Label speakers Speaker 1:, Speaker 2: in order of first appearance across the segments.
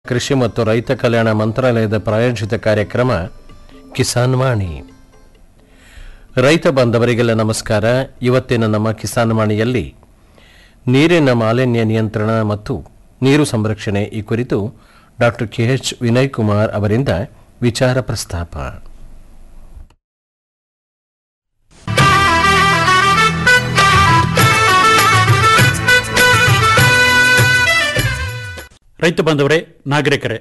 Speaker 1: ಕೃಷಿ ಮತ್ತು ರೈತ ಕಲ್ಯಾಣ ಮಂತ್ರಾಲಯದ ಪ್ರಾಯೋಜಿತ ಕಾರ್ಯಕ್ರಮ ಕಿಸಾನ್ ವಾಣಿ ರೈತ ಬಾಂಧವರಿಗೆಲ್ಲ ನಮಸ್ಕಾರ ಇವತ್ತಿನ ನಮ್ಮ ಕಿಸಾನ್ ವಾಣಿಯಲ್ಲಿ ನೀರಿನ ಮಾಲಿನ್ಯ ನಿಯಂತ್ರಣ ಮತ್ತು ನೀರು ಸಂರಕ್ಷಣೆ ಈ ಕುರಿತು doctor K H Vinay Kumar ಅವರಿಂದ ವಿಚಾರ ಪ್ರಸ್ತಾಪ
Speaker 2: ರೈತ ಬಾಂಧವರೇ ನಾಗರಿಕರೇ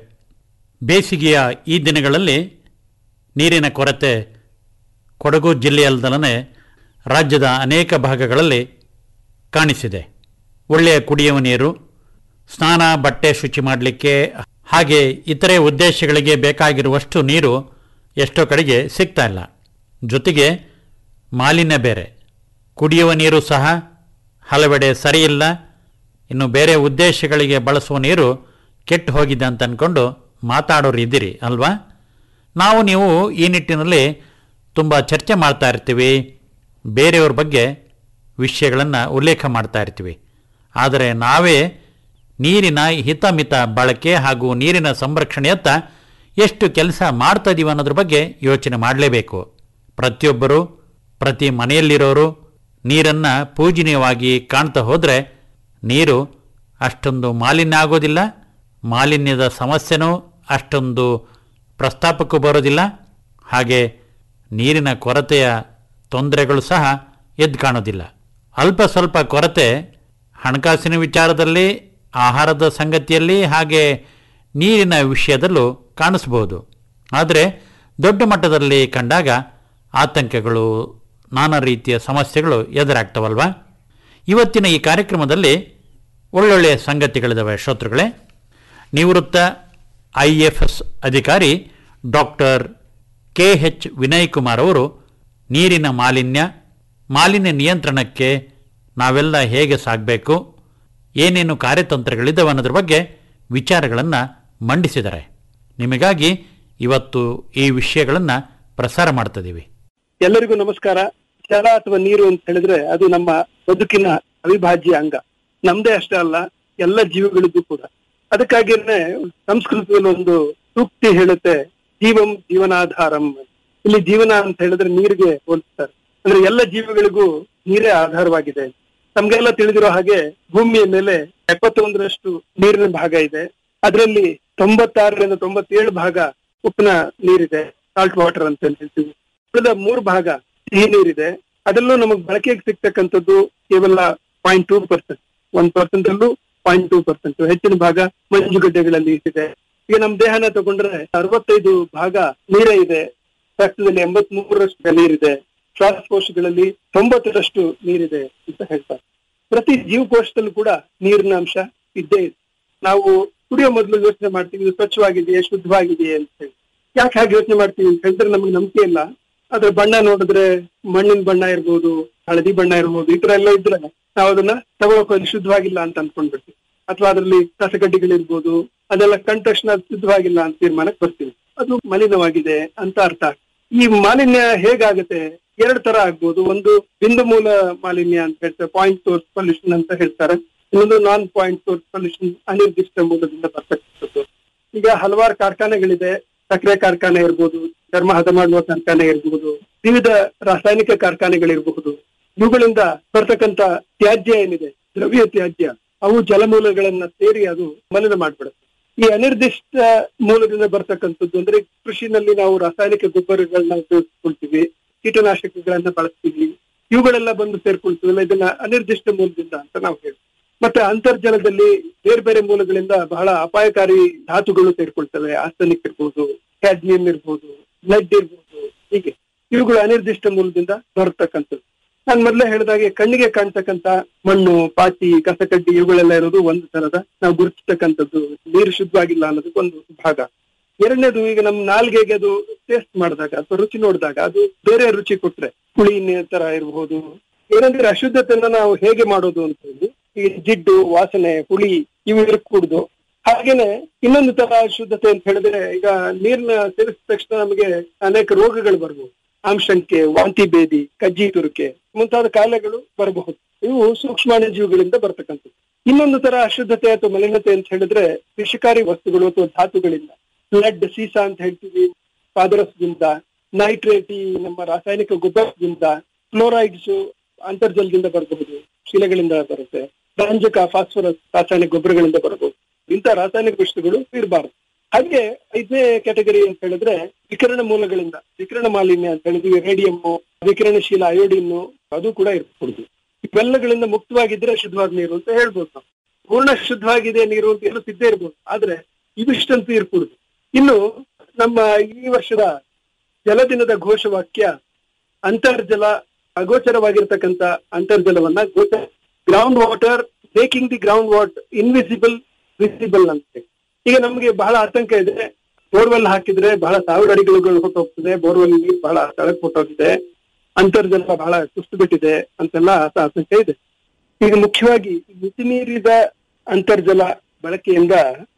Speaker 2: ಬೇಸಿಗೆಯ ಈ ದಿನಗಳಲ್ಲಿ ನೀರಿನ ಕೊರತೆ ಕೊಡಗು ಜಿಲ್ಲೆಯಲ್ಲದಲನೆ ರಾಜ್ಯದ ಅನೇಕ ಭಾಗಗಳಲ್ಲಿ ಕಾಣಿಸಿದೆ ಒಳ್ಳೆಯ ಕುಡಿಯುವ ನೀರು ಸ್ನಾನ ಬಟ್ಟೆ ಶುಚಿ ಮಾಡಲಿಕ್ಕೆ ಹಾಗೆ ಇತರೆ ಉದ್ದೇಶಗಳಿಗೆ ಬೇಕಾಗಿರುವಷ್ಟು ನೀರು ಎಷ್ಟೋ ಕಡೆಗೆ ಸಿಗ್ತಾ ಇಲ್ಲ ಜೊತೆಗೆ ಮಾಲಿನ್ಯ ಬೇರೆ ಕುಡಿಯುವ ನೀರು ಸಹ ಹಲವೆಡೆ ಸರಿಯಿಲ್ಲ ಇನ್ನು ಬೇರೆ ಉದ್ದೇಶಗಳಿಗೆ ಬಳಸುವ ನೀರು ಕೆಟ್ಟು ಹೋಗಿದೆ ಅಂತ ಅಂದ್ಕೊಂಡು ಮಾತಾಡೋರು ಇದ್ದೀರಿ ಅಲ್ವಾ ನಾವು ನೀವು ಈ ನಿಟ್ಟಿನಲ್ಲಿ ತುಂಬ ಚರ್ಚೆ ಮಾಡ್ತಾ ಇರ್ತೀವಿ ಬೇರೆಯವ್ರ ಬಗ್ಗೆ ವಿಷಯಗಳನ್ನು ಉಲ್ಲೇಖ ಮಾಡ್ತಾ ಇರ್ತೀವಿ ಆದರೆ ನಾವೇ ನೀರಿನ ಹಿತಮಿತ ಬಳಕೆ ಹಾಗೂ ನೀರಿನ ಸಂರಕ್ಷಣೆಯತ್ತ ಎಷ್ಟು ಕೆಲಸ ಮಾಡ್ತಾ ಇದೀವಿ ಅನ್ನೋದ್ರ ಬಗ್ಗೆ ಯೋಚನೆ ಮಾಡಲೇಬೇಕು ಪ್ರತಿಯೊಬ್ಬರು ಪ್ರತಿ ಮನೆಯಲ್ಲಿರೋರು ನೀರನ್ನು ಪೂಜನೀಯವಾಗಿ ಕಾಣ್ತಾ ಹೋದರೆ ನೀರು ಅಷ್ಟೊಂದು ಮಾಲಿನ್ಯ ಆಗೋದಿಲ್ಲ ಮಾಲಿನ್ಯದ ಸಮಸ್ಯೆನೂ ಅಷ್ಟೊಂದು ಪ್ರಸ್ತಾಪಕ್ಕೂ ಬರೋದಿಲ್ಲ ಹಾಗೆ ನೀರಿನ ಕೊರತೆಯ ತೊಂದರೆಗಳು ಸಹ ಎದ್ದು ಕಾಣೋದಿಲ್ಲ ಅಲ್ಪ ಸ್ವಲ್ಪ ಕೊರತೆ ಹಣಕಾಸಿನ ವಿಚಾರದಲ್ಲಿ ಆಹಾರದ ಸಂಗತಿಯಲ್ಲಿ ಹಾಗೆ ನೀರಿನ ವಿಷಯದಲ್ಲೂ ಕಾಣಿಸ್ಬೋದು ಆದರೆ ದೊಡ್ಡ ಮಟ್ಟದಲ್ಲಿ ಕಂಡಾಗ ಆತಂಕಗಳು ನಾನಾ ರೀತಿಯ ಸಮಸ್ಯೆಗಳು ಎದುರಾಗ್ತವಲ್ವಾ ಇವತ್ತಿನ ಈ ಕಾರ್ಯಕ್ರಮದಲ್ಲಿ ಒಳ್ಳೊಳ್ಳೆಯ ಸಂಗತಿಗಳಿದ್ದಾವೆ ಶ್ರೋತೃಗಳೇ ನಿವೃತ್ತ ಐ ಎಫ್ ಎಸ್ ಅಧಿಕಾರಿ doctor K H Vinay Kumar ಅವರು ನೀರಿನ ಮಾಲಿನ್ಯ ಮಾಲಿನ್ಯ ನಿಯಂತ್ರಣಕ್ಕೆ ನಾವೆಲ್ಲ ಹೇಗೆ ಸಾಗಬೇಕು ಏನೇನು ಕಾರ್ಯತಂತ್ರಗಳಿದ್ದಾವೆ ಅನ್ನೋದ್ರ ಬಗ್ಗೆ ವಿಚಾರಗಳನ್ನು ಮಂಡಿಸಿದ್ದಾರೆ ನಿಮಗಾಗಿ ಇವತ್ತು ಈ ವಿಷಯಗಳನ್ನು ಪ್ರಸಾರ ಮಾಡ್ತಿದ್ದೀವಿ
Speaker 3: ಎಲ್ಲರಿಗೂ ನಮಸ್ಕಾರ ಜಲ ಅಥವಾ ನೀರು ಅಂತ ಹೇಳಿದ್ರೆ ಅದು ನಮ್ಮ ಬದುಕಿನ ಅವಿಭಾಜ್ಯ ಅಂಗ ನಮ್ದೇ ಅಷ್ಟೇ ಅಲ್ಲ ಎಲ್ಲ ಜೀವಿಗಳಿಗೂ ಕೂಡ ಅದಕ್ಕಾಗಿನೇ ಸಂಸ್ಕೃತದಲ್ಲಿ ಒಂದು ಸೂಕ್ತಿ ಹೇಳುತ್ತೆ ಜೀವಂ ಜೀವನಾಧಾರಂ ಇಲ್ಲಿ ಜೀವನ ಅಂತ ಹೇಳಿದ್ರೆ ನೀರಿಗೆ ಹೋಲಿಸ್ತಾರೆ ಅಂದ್ರೆ ಎಲ್ಲ ಜೀವಿಗಳಿಗೂ ನೀರೇ ಆಧಾರವಾಗಿದೆ ನಮ್ಗೆಲ್ಲ ತಿಳಿದಿರೋ ಹಾಗೆ ಭೂಮಿಯ ಮೇಲೆ ಎಪ್ಪತ್ತೊಂದರಷ್ಟು ನೀರಿನ ಭಾಗ ಇದೆ ಅದರಲ್ಲಿ ತೊಂಬತ್ತಾರರಿಂದ ತೊಂಬತ್ತೇಳು ಭಾಗ ಉಪ್ಪಿನ ನೀರಿದೆ ಸಾಲ್ಟ್ ವಾಟರ್ ಅಂತ ಹೇಳ್ತೀವಿ ಉಳಿದ ಮೂರು ಭಾಗ ಸಿಹಿ ನೀರಿದೆ ಅದರಲ್ಲೂ ನಮಗೆ ಬಳಕೆಗೆ ಸಿಗ್ತಕ್ಕಂಥದ್ದು ಕೇವಲ ಪಾಯಿಂಟ್ ಟೂ ಪರ್ಸೆಂಟ್ ಒಂದ್ ಪರ್ಸೆಂಟ್ ಅಲ್ಲೂ ಪಾಯಿಂಟ್ ಟೂ ಪರ್ಸೆಂಟ್ ಹೆಚ್ಚಿನ ಭಾಗ ಮಂಜುಗಡ್ಡೆಗಳಲ್ಲಿ ಇದೆ ಈಗ ನಮ್ ದೇಹನ ತಗೊಂಡ್ರೆ ಅರವತ್ತೈದು ಭಾಗ ನೀರೇ ಇದೆ ರಕ್ತದಲ್ಲಿ ಎಂಬತ್ ಮೂರರಷ್ಟು ನೀರಿದೆ ಶ್ವಾಸಕೋಶಗಳಲ್ಲಿ ತೊಂಬತ್ತರಷ್ಟು ನೀರಿದೆ ಅಂತ ಹೇಳ್ತಾರೆ ಪ್ರತಿ ಜೀವಕೋಶದಲ್ಲೂ ಕೂಡ ನೀರಿನ ಅಂಶ ಇದ್ದೇ ಇದೆ ನಾವು ಕುಡಿಯೋ ಮೊದಲು ಯೋಚನೆ ಮಾಡ್ತೀವಿ ಇದು ಸ್ವಚ್ಛವಾಗಿದೆಯೇ ಶುದ್ಧವಾಗಿದೆಯೇ ಅಂತ ಹೇಳಿ ಯಾಕೆ ಹಾಗೆ ಯೋಚನೆ ಮಾಡ್ತೀವಿ ಅಂತ ಹೇಳಿದ್ರೆ ನಮಗೆ ನಂಬಿಕೆ ಇಲ್ಲ ಅದ್ರ ಬಣ್ಣ ನೋಡಿದ್ರೆ ಮಣ್ಣಿನ ಬಣ್ಣ ಇರ್ಬೋದು ಹಳದಿ ಬಣ್ಣ ಇರ್ಬೋದು ಈ ತರ ಎಲ್ಲ ಇದ್ರೆ ನಾವು ಅದನ್ನ ತಗೊಳಕ್ ಹೋಗಿ ಶುದ್ಧವಾಗಿಲ್ಲ ಅಂತ ಅನ್ಕೊಂಡ್ಬಿಡ್ತೀವಿ ಅಥವಾ ಅದರಲ್ಲಿ ಕಸಗಡ್ಡಿಗಳಿರ್ಬೋದು ಅದೆಲ್ಲ ಕಂಡ ತಕ್ಷಣ ಅದು ಶುದ್ಧವಾಗಿಲ್ಲ ಅಂತ ತೀರ್ಮಾನಕ್ಕೆ ಬರ್ತೀವಿ ಅದು ಮಲಿನವಾಗಿದೆ ಅಂತ ಅರ್ಥ ಈ ಮಾಲಿನ್ಯ ಹೇಗಾಗುತ್ತೆ ಎರಡು ತರ ಆಗ್ಬೋದು ಒಂದು ಬಿಂದು ಮೂಲ ಮಾಲಿನ್ಯ ಅಂತ ಹೇಳ್ತಾರೆ ಪಾಯಿಂಟ್ ಸೋರ್ಸ್ ಪೊಲ್ಯೂಷನ್ ಅಂತ ಹೇಳ್ತಾರೆ ಇನ್ನೊಂದು ನಾನ್ ಪಾಯಿಂಟ್ ಸೋರ್ಸ್ ಪೊಲ್ಯೂಷನ್ ಅನಿರ್ದಿಷ್ಟ ಮೂಲದಿಂದ ಬರ್ತಕ್ಕಂಥದ್ದು ಈಗ ಹಲವಾರು ಕಾರ್ಖಾನೆಗಳಿದೆ ಸಕ್ಕರೆ ಕಾರ್ಖಾನೆ ಇರ್ಬೋದು ಚರ್ಮ ಹದ ಮಾಡುವ ಕಾರ್ಖಾನೆ ಇರ್ಬೋದು ವಿವಿಧ ರಾಸಾಯನಿಕ ಕಾರ್ಖಾನೆಗಳಿರಬಹುದು ಇವುಗಳಿಂದ ಬರ್ತಕ್ಕಂತ ತ್ಯಾಜ್ಯ ಏನಿದೆ ದ್ರವ್ಯ ತ್ಯಾಜ್ಯ ಅವು ಜಲಮೂಲಗಳನ್ನ ಸೇರಿ ಅದು ಮಲಿನ ಮಾಡ್ಬಿಡುತ್ತೆ ಈ ಅನಿರ್ದಿಷ್ಟ ಮೂಲದಿಂದ ಬರ್ತಕ್ಕಂಥದ್ದು ಅಂದ್ರೆ ಕೃಷಿನಲ್ಲಿ ನಾವು ರಾಸಾಯನಿಕ ಗೊಬ್ಬರಗಳನ್ನ ಉಪಯೋಗಿಸ್ಕೊಳ್ತೀವಿ ಕೀಟನಾಶಕಗಳನ್ನ ಬಳಸ್ತೀವಿ ಇವುಗಳೆಲ್ಲ ಬಂದು ಸೇರ್ಕೊಳ್ತೀವಲ್ಲ ಇದನ್ನ ಅನಿರ್ದಿಷ್ಟ ಮೂಲದಿಂದ ಅಂತ ನಾವು ಹೇಳ್ತೀವಿ ಮತ್ತೆ ಅಂತರ್ಜಲದಲ್ಲಿ ಬೇರೆ ಬೇರೆ ಮೂಲಗಳಿಂದ ಬಹಳ ಅಪಾಯಕಾರಿ ಧಾತುಗಳು ಸೇರ್ಕೊಳ್ತವೆ ಆಸ್ತನಿಕ್ ಇರ್ಬೋದು ಕ್ಯಾಡ್ಮಿಯಂ ಇರ್ಬೋದು ಬ್ಲಡ್ ಇರ್ಬೋದು ಹೀಗೆ ಇವುಗಳು ಅನಿರ್ದಿಷ್ಟ ಮೂಲದಿಂದ ಬರತಕ್ಕಂಥದ್ದು ನಾನು ಮೊದಲೇ ಹೇಳಿದಾಗೆ ಕಣ್ಣಿಗೆ ಕಾಣ್ತಕ್ಕಂತ ಮಣ್ಣು ಪಾಚಿ ಕಸಕಡ್ಡಿ ಇವುಗಳೆಲ್ಲ ಇರೋದು ಒಂದು ತರದ ನಾವು ಗುರುತಿಸ್ತಕ್ಕಂಥದ್ದು ನೀರು ಶುದ್ಧವಾಗಿಲ್ಲ ಅನ್ನೋದಕ್ಕೆ ಒಂದು ಭಾಗ ಎರಡನೇದು ಈಗ ನಮ್ಮ ನಾಲ್ಗೆಗೆ ಅದು ಟೇಸ್ಟ್ ಮಾಡಿದಾಗ ಅಥವಾ ರುಚಿ ನೋಡಿದಾಗ ಅದು ಬೇರೆ ರುಚಿ ಕೊಟ್ರೆ ಹುಳಿ ತರ ಇರಬಹುದು ಏನಂದ್ರೆ ಅಶುದ್ಧತೆಯನ್ನ ನಾವು ಹೇಗೆ ಮಾಡೋದು ಅಂತ ಹೇಳಿ ಈ ಜಿಡ್ಡು ವಾಸನೆ ಹುಳಿ ಇವು ಇರಕೂಡುದು ಹಾಗೇನೆ ಇನ್ನೊಂದು ತರ ಶುದ್ಧತೆ ಅಂತ ಹೇಳಿದ್ರೆ ಈಗ ನೀರ್ನ ಸೇರಿಸಿದ ತಕ್ಷಣ ನಮಗೆ ಅನೇಕ ರೋಗಗಳು ಬರ್ಬೋದು ಆಮ್ಶಂಕೆ ವಾಂತಿ ಭೇದಿ ಕಜ್ಜಿ ತುರುಕೆ ಮುಂತಾದ ಕಾಯಿಲೆಗಳು ಬರಬಹುದು ಇವು ಸೂಕ್ಷ್ಮಾಣು ಜೀವಿಗಳಿಂದ ಬರ್ತಕ್ಕಂಥದ್ದು ಇನ್ನೊಂದು ತರ ಅಶುದ್ಧತೆ ಅಥವಾ ಮಲಿನತೆ ಅಂತ ಹೇಳಿದ್ರೆ ವಿಷಕಾರಿ ವಸ್ತುಗಳು ಅಥವಾ ಧಾತುಗಳಿಂದ ಲೆಡ್ ಸೀಸಾ ಅಂತ ಹೇಳ್ತೀವಿ ಪಾದರಸದಿಂದ ನೈಟ್ರೇಟ್ ಈ ನಮ್ಮ ರಾಸಾಯನಿಕ ಗೊಬ್ಬರದಿಂದ ಫ್ಲೋರೈಡ್ಸ್ ಅಂತರ್ಜಲದಿಂದ ಬರಬಹುದು ಶಿಲೆಗಳಿಂದ ಬರುತ್ತೆ ರಂಜಕ ಫಾಸ್ಫರಸ್ ರಾಸಾಯನಿಕ ಗೊಬ್ಬರಗಳಿಂದ ಬರಬಹುದು ಇಂಥ ರಾಸಾಯನಿಕ ವಸ್ತುಗಳು ಇರಬಾರದು ಹಾಗೆ ಐದನೇ ಕ್ಯಾಟಗರಿ ಅಂತ ಹೇಳಿದ್ರೆ ವಿಕಿರಣ ಮೂಲಗಳಿಂದ ವಿಕಿರಣ ಮಾಲಿನ್ಯ ಅಂತ ಹೇಳಿದ್ವಿ ರೇಡಿಯಂ ವಿಕಿರಣಶೀಲ ಅಯೋಡಿನ್ ಅದು ಕೂಡ ಇರಬಹುದು ಇವೆಲ್ಲಗಳಿಂದ ಮುಕ್ತವಾಗಿದ್ರೆ ಶುದ್ಧವಾದ ನೀರು ಅಂತ ಹೇಳ್ಬೋದು ನಾವು ಪೂರ್ಣ ಶುದ್ಧವಾಗಿದೆ ನೀರು ಅಂತ ಹೇಳುತ್ತಿದ್ದೇ ಇರ್ಬೋದು ಆದ್ರೆ ಇವಿಷ್ಟಂತೂ ಇರ್ಕೂಡುದು ಇನ್ನು ನಮ್ಮ ಈ ವರ್ಷದ ಜಲದಿನದ ಘೋಷವಾಕ್ಯ ಅಂತರ್ಜಲ ಅಗೋಚರವಾಗಿರ್ತಕ್ಕಂಥ ಅಂತರ್ಜಲವನ್ನ ಗೋಚರ ground water making the ground water invisible visible ಅಂತ ಈಗ ನಮ್ಗೆ ಬಹಳ ಆತಂಕ ಇದೆ ಬೋರ್ವೆಲ್ ಹಾಕಿದ್ರೆ ಬಹಳ ಸಾವಿರ ಅಡಿಗಳು ಹೊಟ್ಟೋಗ್ತದೆ ಬೋರ್ವೆಲ್ ನೀರು ಬಹಳ ತಳಕ್ ಹೊಟ್ಟೋಗಿದೆ ಅಂತರ್ಜಲ ಬಹಳ ಕುಸ್ತು ಬಿಟ್ಟಿದೆ ಅಂತೆಲ್ಲ ಆತ- ಆತಂಕ ಇದೆ ಈಗ ಮುಖ್ಯವಾಗಿ ಮಿತಿ ಮೀರಿದ ಅಂತರ್ಜಲ ಬಳಕೆಯಿಂದ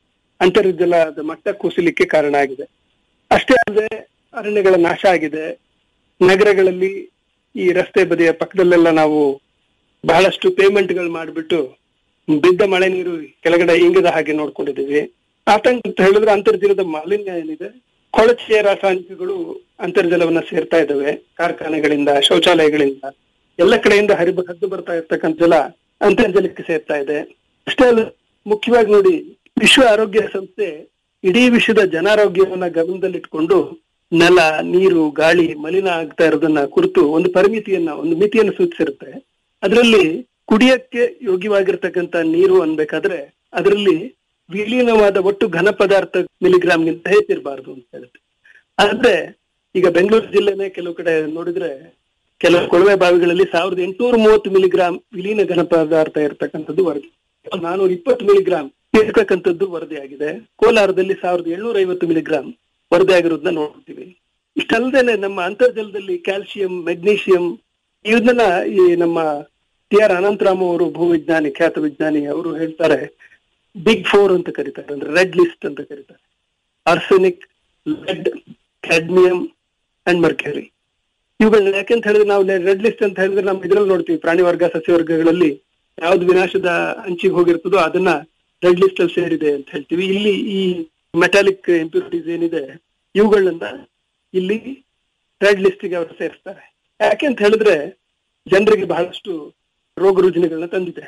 Speaker 3: ಅಂತರ್ಜಲದ ಮಟ್ಟ ಕುಸಿಲಿಕ್ಕೆ ಕಾರಣ ಆಗಿದೆ ಅಷ್ಟೇ ಅಲ್ಲದೆ ಅರಣ್ಯಗಳ ನಾಶ ಆಗಿದೆ ನಗರಗಳಲ್ಲಿ ಈ ರಸ್ತೆ ಬದಿಯ ಪಕ್ಕದಲ್ಲೆಲ್ಲ ನಾವು ಬಹಳಷ್ಟು ಪೇಮೆಂಟ್ಗಳು ಮಾಡಿಬಿಟ್ಟು ಬಿದ್ದ ಮಳೆ ನೀರು ಕೆಳಗಡೆ ಇಂಗದ ಹಾಗೆ ನೋಡ್ಕೊಂಡಿದ್ದೀವಿ ಆತಂಕ ಅಂತ ಹೇಳಿದ್ರೆ ಅಂತರ್ಜಲದ ಮಾಲಿನ್ಯ ಏನಿದೆ ಕೊಳಚೆಯ ರಾಸಾಯನಿಕಗಳು ಅಂತರ್ಜಲವನ್ನ ಸೇರ್ತಾ ಇದ್ದಾವೆ ಕಾರ್ಖಾನೆಗಳಿಂದ ಶೌಚಾಲಯಗಳಿಂದ ಎಲ್ಲ ಕಡೆಯಿಂದ ಹರಿದು ಹರಿದು ಬರ್ತಾ ಇರ್ತಕ್ಕಂಥ ಜಲ ಅಂತರ್ಜಲಕ್ಕೆ ಸೇರ್ತಾ ಇದೆ ಅಷ್ಟೇ ಅಲ್ಲ ಮುಖ್ಯವಾಗಿ ನೋಡಿ ವಿಶ್ವ ಆರೋಗ್ಯ ಸಂಸ್ಥೆ ಇಡೀ ವಿಶ್ವದ ಜನಾರೋಗ್ಯವನ್ನ ಗಮನದಲ್ಲಿಟ್ಕೊಂಡು ನೆಲ ನೀರು ಗಾಳಿ ಮಲಿನ ಆಗ್ತಾ ಇರೋದನ್ನ ಕುರಿತು ಒಂದು ಪರಿಮಿತಿಯನ್ನ ಒಂದು ಮಿತಿಯನ್ನು ಸೂಚಿಸಿರುತ್ತೆ ಅದರಲ್ಲಿ ಕುಡಿಯಕ್ಕೆ ಯೋಗ್ಯವಾಗಿರ್ತಕ್ಕಂಥ ನೀರು ಅನ್ಬೇಕಾದ್ರೆ ಅದರಲ್ಲಿ ವಿಲೀನವಾದ ಒಟ್ಟು ಘನ ಪದಾರ್ಥ ಮಿಲಿಗ್ರಾಮ್ಗಿಂತ ಹೆಚ್ಚಿರಬಾರ್ದು ಅಂತ ಹೇಳುತ್ತೆ ಆದ್ರೆ ಈಗ ಬೆಂಗಳೂರು ಜಿಲ್ಲೆನೆ ಕೆಲವು ಕಡೆ ನೋಡಿದ್ರೆ ಕೆಲವು ಕೊಳವೆ ಬಾವಿಗಳಲ್ಲಿ ಸಾವಿರದ ಎಂಟುನೂರ ಮೂವತ್ತು ಮಿಲಿಗ್ರಾಮ್ ವಿಲೀನ ಘನ ಪದಾರ್ಥ ಇರತಕ್ಕಂಥದ್ದು ವರದಿ ನಾನೂರ ಇಪ್ಪತ್ತು ಮಿಲಿಗ್ರಾಮ್ ಇರ್ತಕ್ಕಂಥದ್ದು ವರದಿಯಾಗಿದೆ ಕೋಲಾರದಲ್ಲಿ ಸಾವಿರದ ಏಳ್ನೂರ ಐವತ್ತು ಮಿಲಿಗ್ರಾಮ್ ವರದಿಯಾಗಿರೋದನ್ನ ನೋಡ್ತೀವಿ ಇಷ್ಟಲ್ದೇನೆ ನಮ್ಮ ಅಂತರ್ಜಲದಲ್ಲಿ ಕ್ಯಾಲ್ಸಿಯಂ ಮೆಗ್ನೀಷಿಯಂ ಇದನ್ನ ಈ ನಮ್ಮ ಟಿ ಆರ್ ಅನಂತರಾಮ್ ಅವರು ಭೂವಿಜ್ಞಾನಿ ಖ್ಯಾತ ವಿಜ್ಞಾನಿ ಅವರು ಹೇಳ್ತಾರೆ ಬಿಗ್ ಫೋರ್ ಅಂತ ಕರೀತಾರೆ ಅಂದ್ರೆ ರೆಡ್ ಲಿಸ್ಟ್ ಅಂತ ಕರೀತಾರೆ arsenic lead cadmium and mercury ಇವುಗಳನ್ನ ಯಾಕೆಂತ ಹೇಳಿದ್ರೆ ನಾವು ರೆಡ್ ಲಿಸ್ಟ್ ಅಂತ ಹೇಳಿದ್ರೆ ನಾವು ಇದ್ರಲ್ಲಿ ನೋಡ್ತೀವಿ ಪ್ರಾಣಿ ವರ್ಗ ಸಸ್ಯ ವರ್ಗಗಳಲ್ಲಿ ಯಾವ್ದು ವಿನಾಶದ ಅಂಚಿಗೆ ಹೋಗಿರ್ತದೋ ಅದನ್ನ ರೆಡ್ ಲಿಸ್ಟ್ ಅಲ್ಲಿ ಸೇರಿದೆ ಅಂತ ಹೇಳ್ತೀವಿ ಇಲ್ಲಿ ಈ ಮೆಟಾಲಿಕ್ ಇಂಪ್ಯೂರಿಟೀಸ್ ಏನಿದೆ ಇವುಗಳನ್ನ ಇಲ್ಲಿ ರೆಡ್ ಲಿಸ್ಟಿಗೆ ಅವರು ಸೇರಿಸ್ತಾರೆ ಯಾಕೆ ಅಂತ ಹೇಳಿದ್ರೆ ಜನರಿಗೆ ಬಹಳಷ್ಟು ರೋಗ ರುಜಿನಗಳನ್ನ ತಂದಿದೆ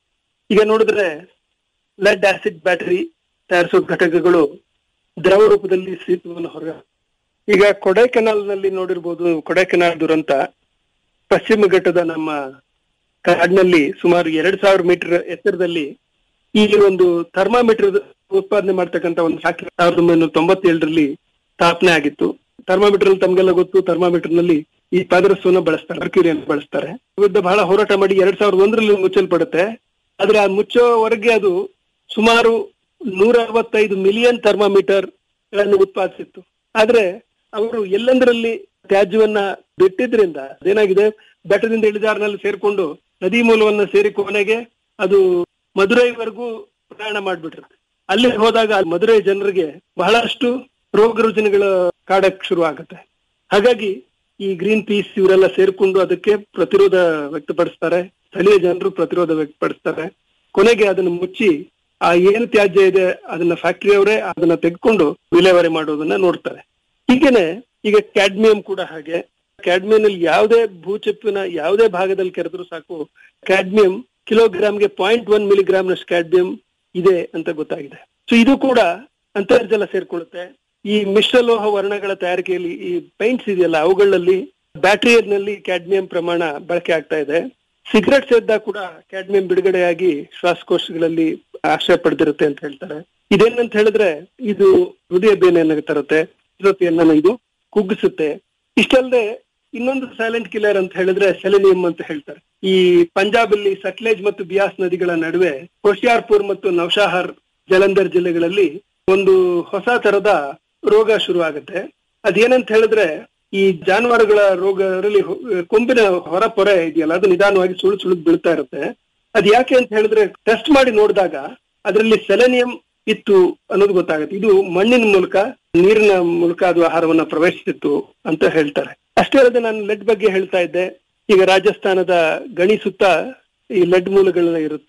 Speaker 3: ಈಗ ನೋಡಿದ್ರೆ ಲೆಡ್ ಆಸಿಡ್ ಬ್ಯಾಟರಿ ತಯಾರಿಸೋ ಘಟಕಗಳು ದ್ರವ ರೂಪದಲ್ಲಿ ಶೀತವನ್ನು ಹೊರ ಈಗ ಕೊಡೈಕೆನಾಲ್ ನಲ್ಲಿ ನೋಡಿರ್ಬೋದು ಕೊಡೈಕೆನಾಲ್ ದುರಂತ ಪಶ್ಚಿಮ ಘಟ್ಟದ ನಮ್ಮ ಕಾಡಿನಲ್ಲಿ ಸುಮಾರು ಎರಡ್ ಸಾವಿರ ಮೀಟರ್ ಎತ್ತರದಲ್ಲಿ ಈ ಒಂದು ಥರ್ಮಾಮೀಟರ್ ಉತ್ಪಾದನೆ ಮಾಡ್ತಕ್ಕಂತ ಒಂದು ಫ್ಯಾಕ್ಟರಿ ಸಾವಿರದ ಒಂಬೈನೂರ ತೊಂಬತ್ತೇಳರಲ್ಲಿ ಸ್ಥಾಪನೆ ಆಗಿತ್ತು ಥರ್ಮಾಮೀಟರ್ ಅಲ್ಲಿ ತಮ್ಗೆಲ್ಲ ಗೊತ್ತು ಥರ್ಮಾಮೀಟರ್ ನಲ್ಲಿ ಈ ಪಾದರಸವನ್ನ ಬಳಸ್ತಾರೆ ಮರ್ಕ್ಯೂರಿಯನ್ನು ಬಳಸ್ತಾರೆ ವಿರುದ್ಧ ಬಹಳ ಹೋರಾಟ ಮಾಡಿ ಎರಡ್ ಸಾವಿರದ ಒಂದರಲ್ಲಿ ಮುಚ್ಚಲ್ಪಡುತ್ತೆ ಆದ್ರೆ ಆ ಮುಚ್ಚೋವರೆಗೆ ಅದು ಸುಮಾರು ನೂರ ಅರವತ್ತೈದು ಮಿಲಿಯನ್ ಥರ್ಮಾಮೀಟರ್ ಗಳನ್ನು ಉತ್ಪಾದಿಸಿತ್ತು ಆದ್ರೆ ಅವರು ಎಲ್ಲಂದರಲ್ಲಿ ತ್ಯಾಜ್ಯವನ್ನ ಬಿಟ್ಟಿದ್ರಿಂದ ಅದೇನಾಗಿದೆ ಬೆಟ್ಟದಿಂದ ಇಳಿಜಾರಿನಲ್ಲಿ ಸೇರ್ಕೊಂಡು ನದಿ ಮೂಲವನ್ನ ಸೇರಿ ಕೊನೆಗೆ ಅದು ಮದುರೈವರೆಗೂ ಪ್ರಯಾಣ ಮಾಡ್ಬಿಟ್ಟಿರುತ್ತೆ ಅಲ್ಲಿ ಹೋದಾಗ ಆ ಮದುರೈ ಜನರಿಗೆ ಬಹಳಷ್ಟು ರೋಗ ರುಜಿನಗಳ ಕಾಡಕ್ ಶುರು ಆಗುತ್ತೆ ಹಾಗಾಗಿ ಈ ಗ್ರೀನ್ ಪೀಸ್ ಇವರೆಲ್ಲ ಸೇರ್ಕೊಂಡು ಅದಕ್ಕೆ ಪ್ರತಿರೋಧ ವ್ಯಕ್ತಪಡಿಸ್ತಾರೆ ಸ್ಥಳೀಯ ಜನರು ಪ್ರತಿರೋಧ ವ್ಯಕ್ತಪಡಿಸ್ತಾರೆ ಕೊನೆಗೆ ಅದನ್ನು ಮುಚ್ಚಿ ಆ ಏನು ತ್ಯಾಜ್ಯ ಇದೆ ಅದನ್ನ ಫ್ಯಾಕ್ಟರಿ ಅವರೇ ಅದನ್ನ ತೆಗೆದುಕೊಂಡು ವಿಲೇವಾರಿ ಮಾಡೋದನ್ನ ನೋಡ್ತಾರೆ ಹೀಗೇನೆ ಈಗ ಕ್ಯಾಡ್ಮಿಯಂ ಕೂಡ ಹಾಗೆ ಕ್ಯಾಡ್ಮಿಯಂ ಅಲ್ಲಿ ಯಾವುದೇ ಭೂಚೆಪ್ಪಿನ ಯಾವುದೇ ಭಾಗದಲ್ಲಿ ಕೆರೆದ್ರು ಸಾಕು ಕ್ಯಾಡ್ಮಿಯಂ ಕಿಲೋಗ್ರಾಮ್ಗೆ ಪಾಯಿಂಟ್ ಒನ್ ಮಿಲಿಗ್ರಾಮ್ ನಷ್ಟು ಕ್ಯಾಡ್ಮಿಯಂ ಇದೆ ಅಂತ ಗೊತ್ತಾಗಿದೆ ಸೊ ಇದು ಕೂಡ ಅಂತರ್ಜಲ ಸೇರ್ಕೊಳ್ಳುತ್ತೆ ಈ ಮಿಶ್ರಲೋಹ ವರ್ಣಗಳ ತಯಾರಿಕೆಯಲ್ಲಿ ಈ ಪೈಂಟ್ಸ್ ಇದೆಯಲ್ಲ ಅವುಗಳಲ್ಲಿ ಬ್ಯಾಟರಿಯಲ್ಲಿ ಕ್ಯಾಡ್ಮಿಯಂ ಪ್ರಮಾಣ ಬಳಕೆ ಆಗ್ತಾ ಇದೆ ಸಿಗರೆಟ್ ಸೇದ್ದಾಗ ಕೂಡ ಕ್ಯಾಡ್ಮಿಯಂ ಬಿಡುಗಡೆಯಾಗಿ ಶ್ವಾಸಕೋಶಗಳಲ್ಲಿ ಆಶ್ರಯ ಪಡೆದಿರುತ್ತೆ ಅಂತ ಹೇಳ್ತಾರೆ ಇದೇನಂತ ಹೇಳಿದ್ರೆ ಇದು ಹೃದಯ ಬೇನೆಯನ್ನು ತರುತ್ತೆ ಜೊತೆಯನ್ನ ಇದು ಕುಗ್ಗಿಸುತ್ತೆ ಇಷ್ಟಲ್ಲದೆ ಇನ್ನೊಂದು ಸೈಲೆಂಟ್ ಕಿಲ್ಲರ್ ಅಂತ ಹೇಳಿದ್ರೆ ಸೆಲೆನಿಯಂ ಅಂತ ಹೇಳ್ತಾರೆ ಈ ಪಂಜಾಬ್ ಅಲ್ಲಿ ಸಟ್ಲೇಜ್ ಮತ್ತು ಬಿಯಾಸ್ ನದಿಗಳ ನಡುವೆ ಹೋಶಿಯಾರ್ಪುರ್ ಮತ್ತು ನೌಶಾಹರ್ ಜಲಂಧರ್ ಜಿಲ್ಲೆಗಳಲ್ಲಿ ಒಂದು ಹೊಸ ತರದ ರೋಗ ಶುರು ಆಗುತ್ತೆ ಅದೇನಂತ ಹೇಳಿದ್ರೆ ಈ ಜಾನುವಾರುಗಳ ರೋಗ ಅದರಲ್ಲಿ ಕೊಂಬಿನ ಹೊರ ಪೊರೆ ಇದೆಯಲ್ಲ ಅದು ನಿಧಾನವಾಗಿ ಸುಳು ಸುಳಿದ್ ಬೀಳ್ತಾ ಇರುತ್ತೆ ಅದ್ ಯಾಕೆ ಅಂತ ಹೇಳಿದ್ರೆ ಟೆಸ್ಟ್ ಮಾಡಿ ನೋಡಿದಾಗ ಅದರಲ್ಲಿ ಸೆಲೆನಿಯಂ ಇತ್ತು ಅನ್ನೋದು ಗೊತ್ತಾಗುತ್ತೆ ಇದು ಮಣ್ಣಿನ ಮೂಲಕ ನೀರಿನ ಮೂಲಕ ಅದು ಆಹಾರವನ್ನ ಪ್ರವೇಶಿಸಿತ್ತು ಅಂತ ಹೇಳ್ತಾರೆ ಅಷ್ಟೇ ಅಲ್ಲದೆ ನಾನು ಲೆಡ್ ಬಗ್ಗೆ ಹೇಳ್ತಾ ಇದ್ದೆ ಈಗ ರಾಜಸ್ಥಾನದ ಗಣಿ ಸುತ್ತ ಈ ಲೆಡ್ ಮೂಲಗಳೆಲ್ಲ ಇರುತ್ತು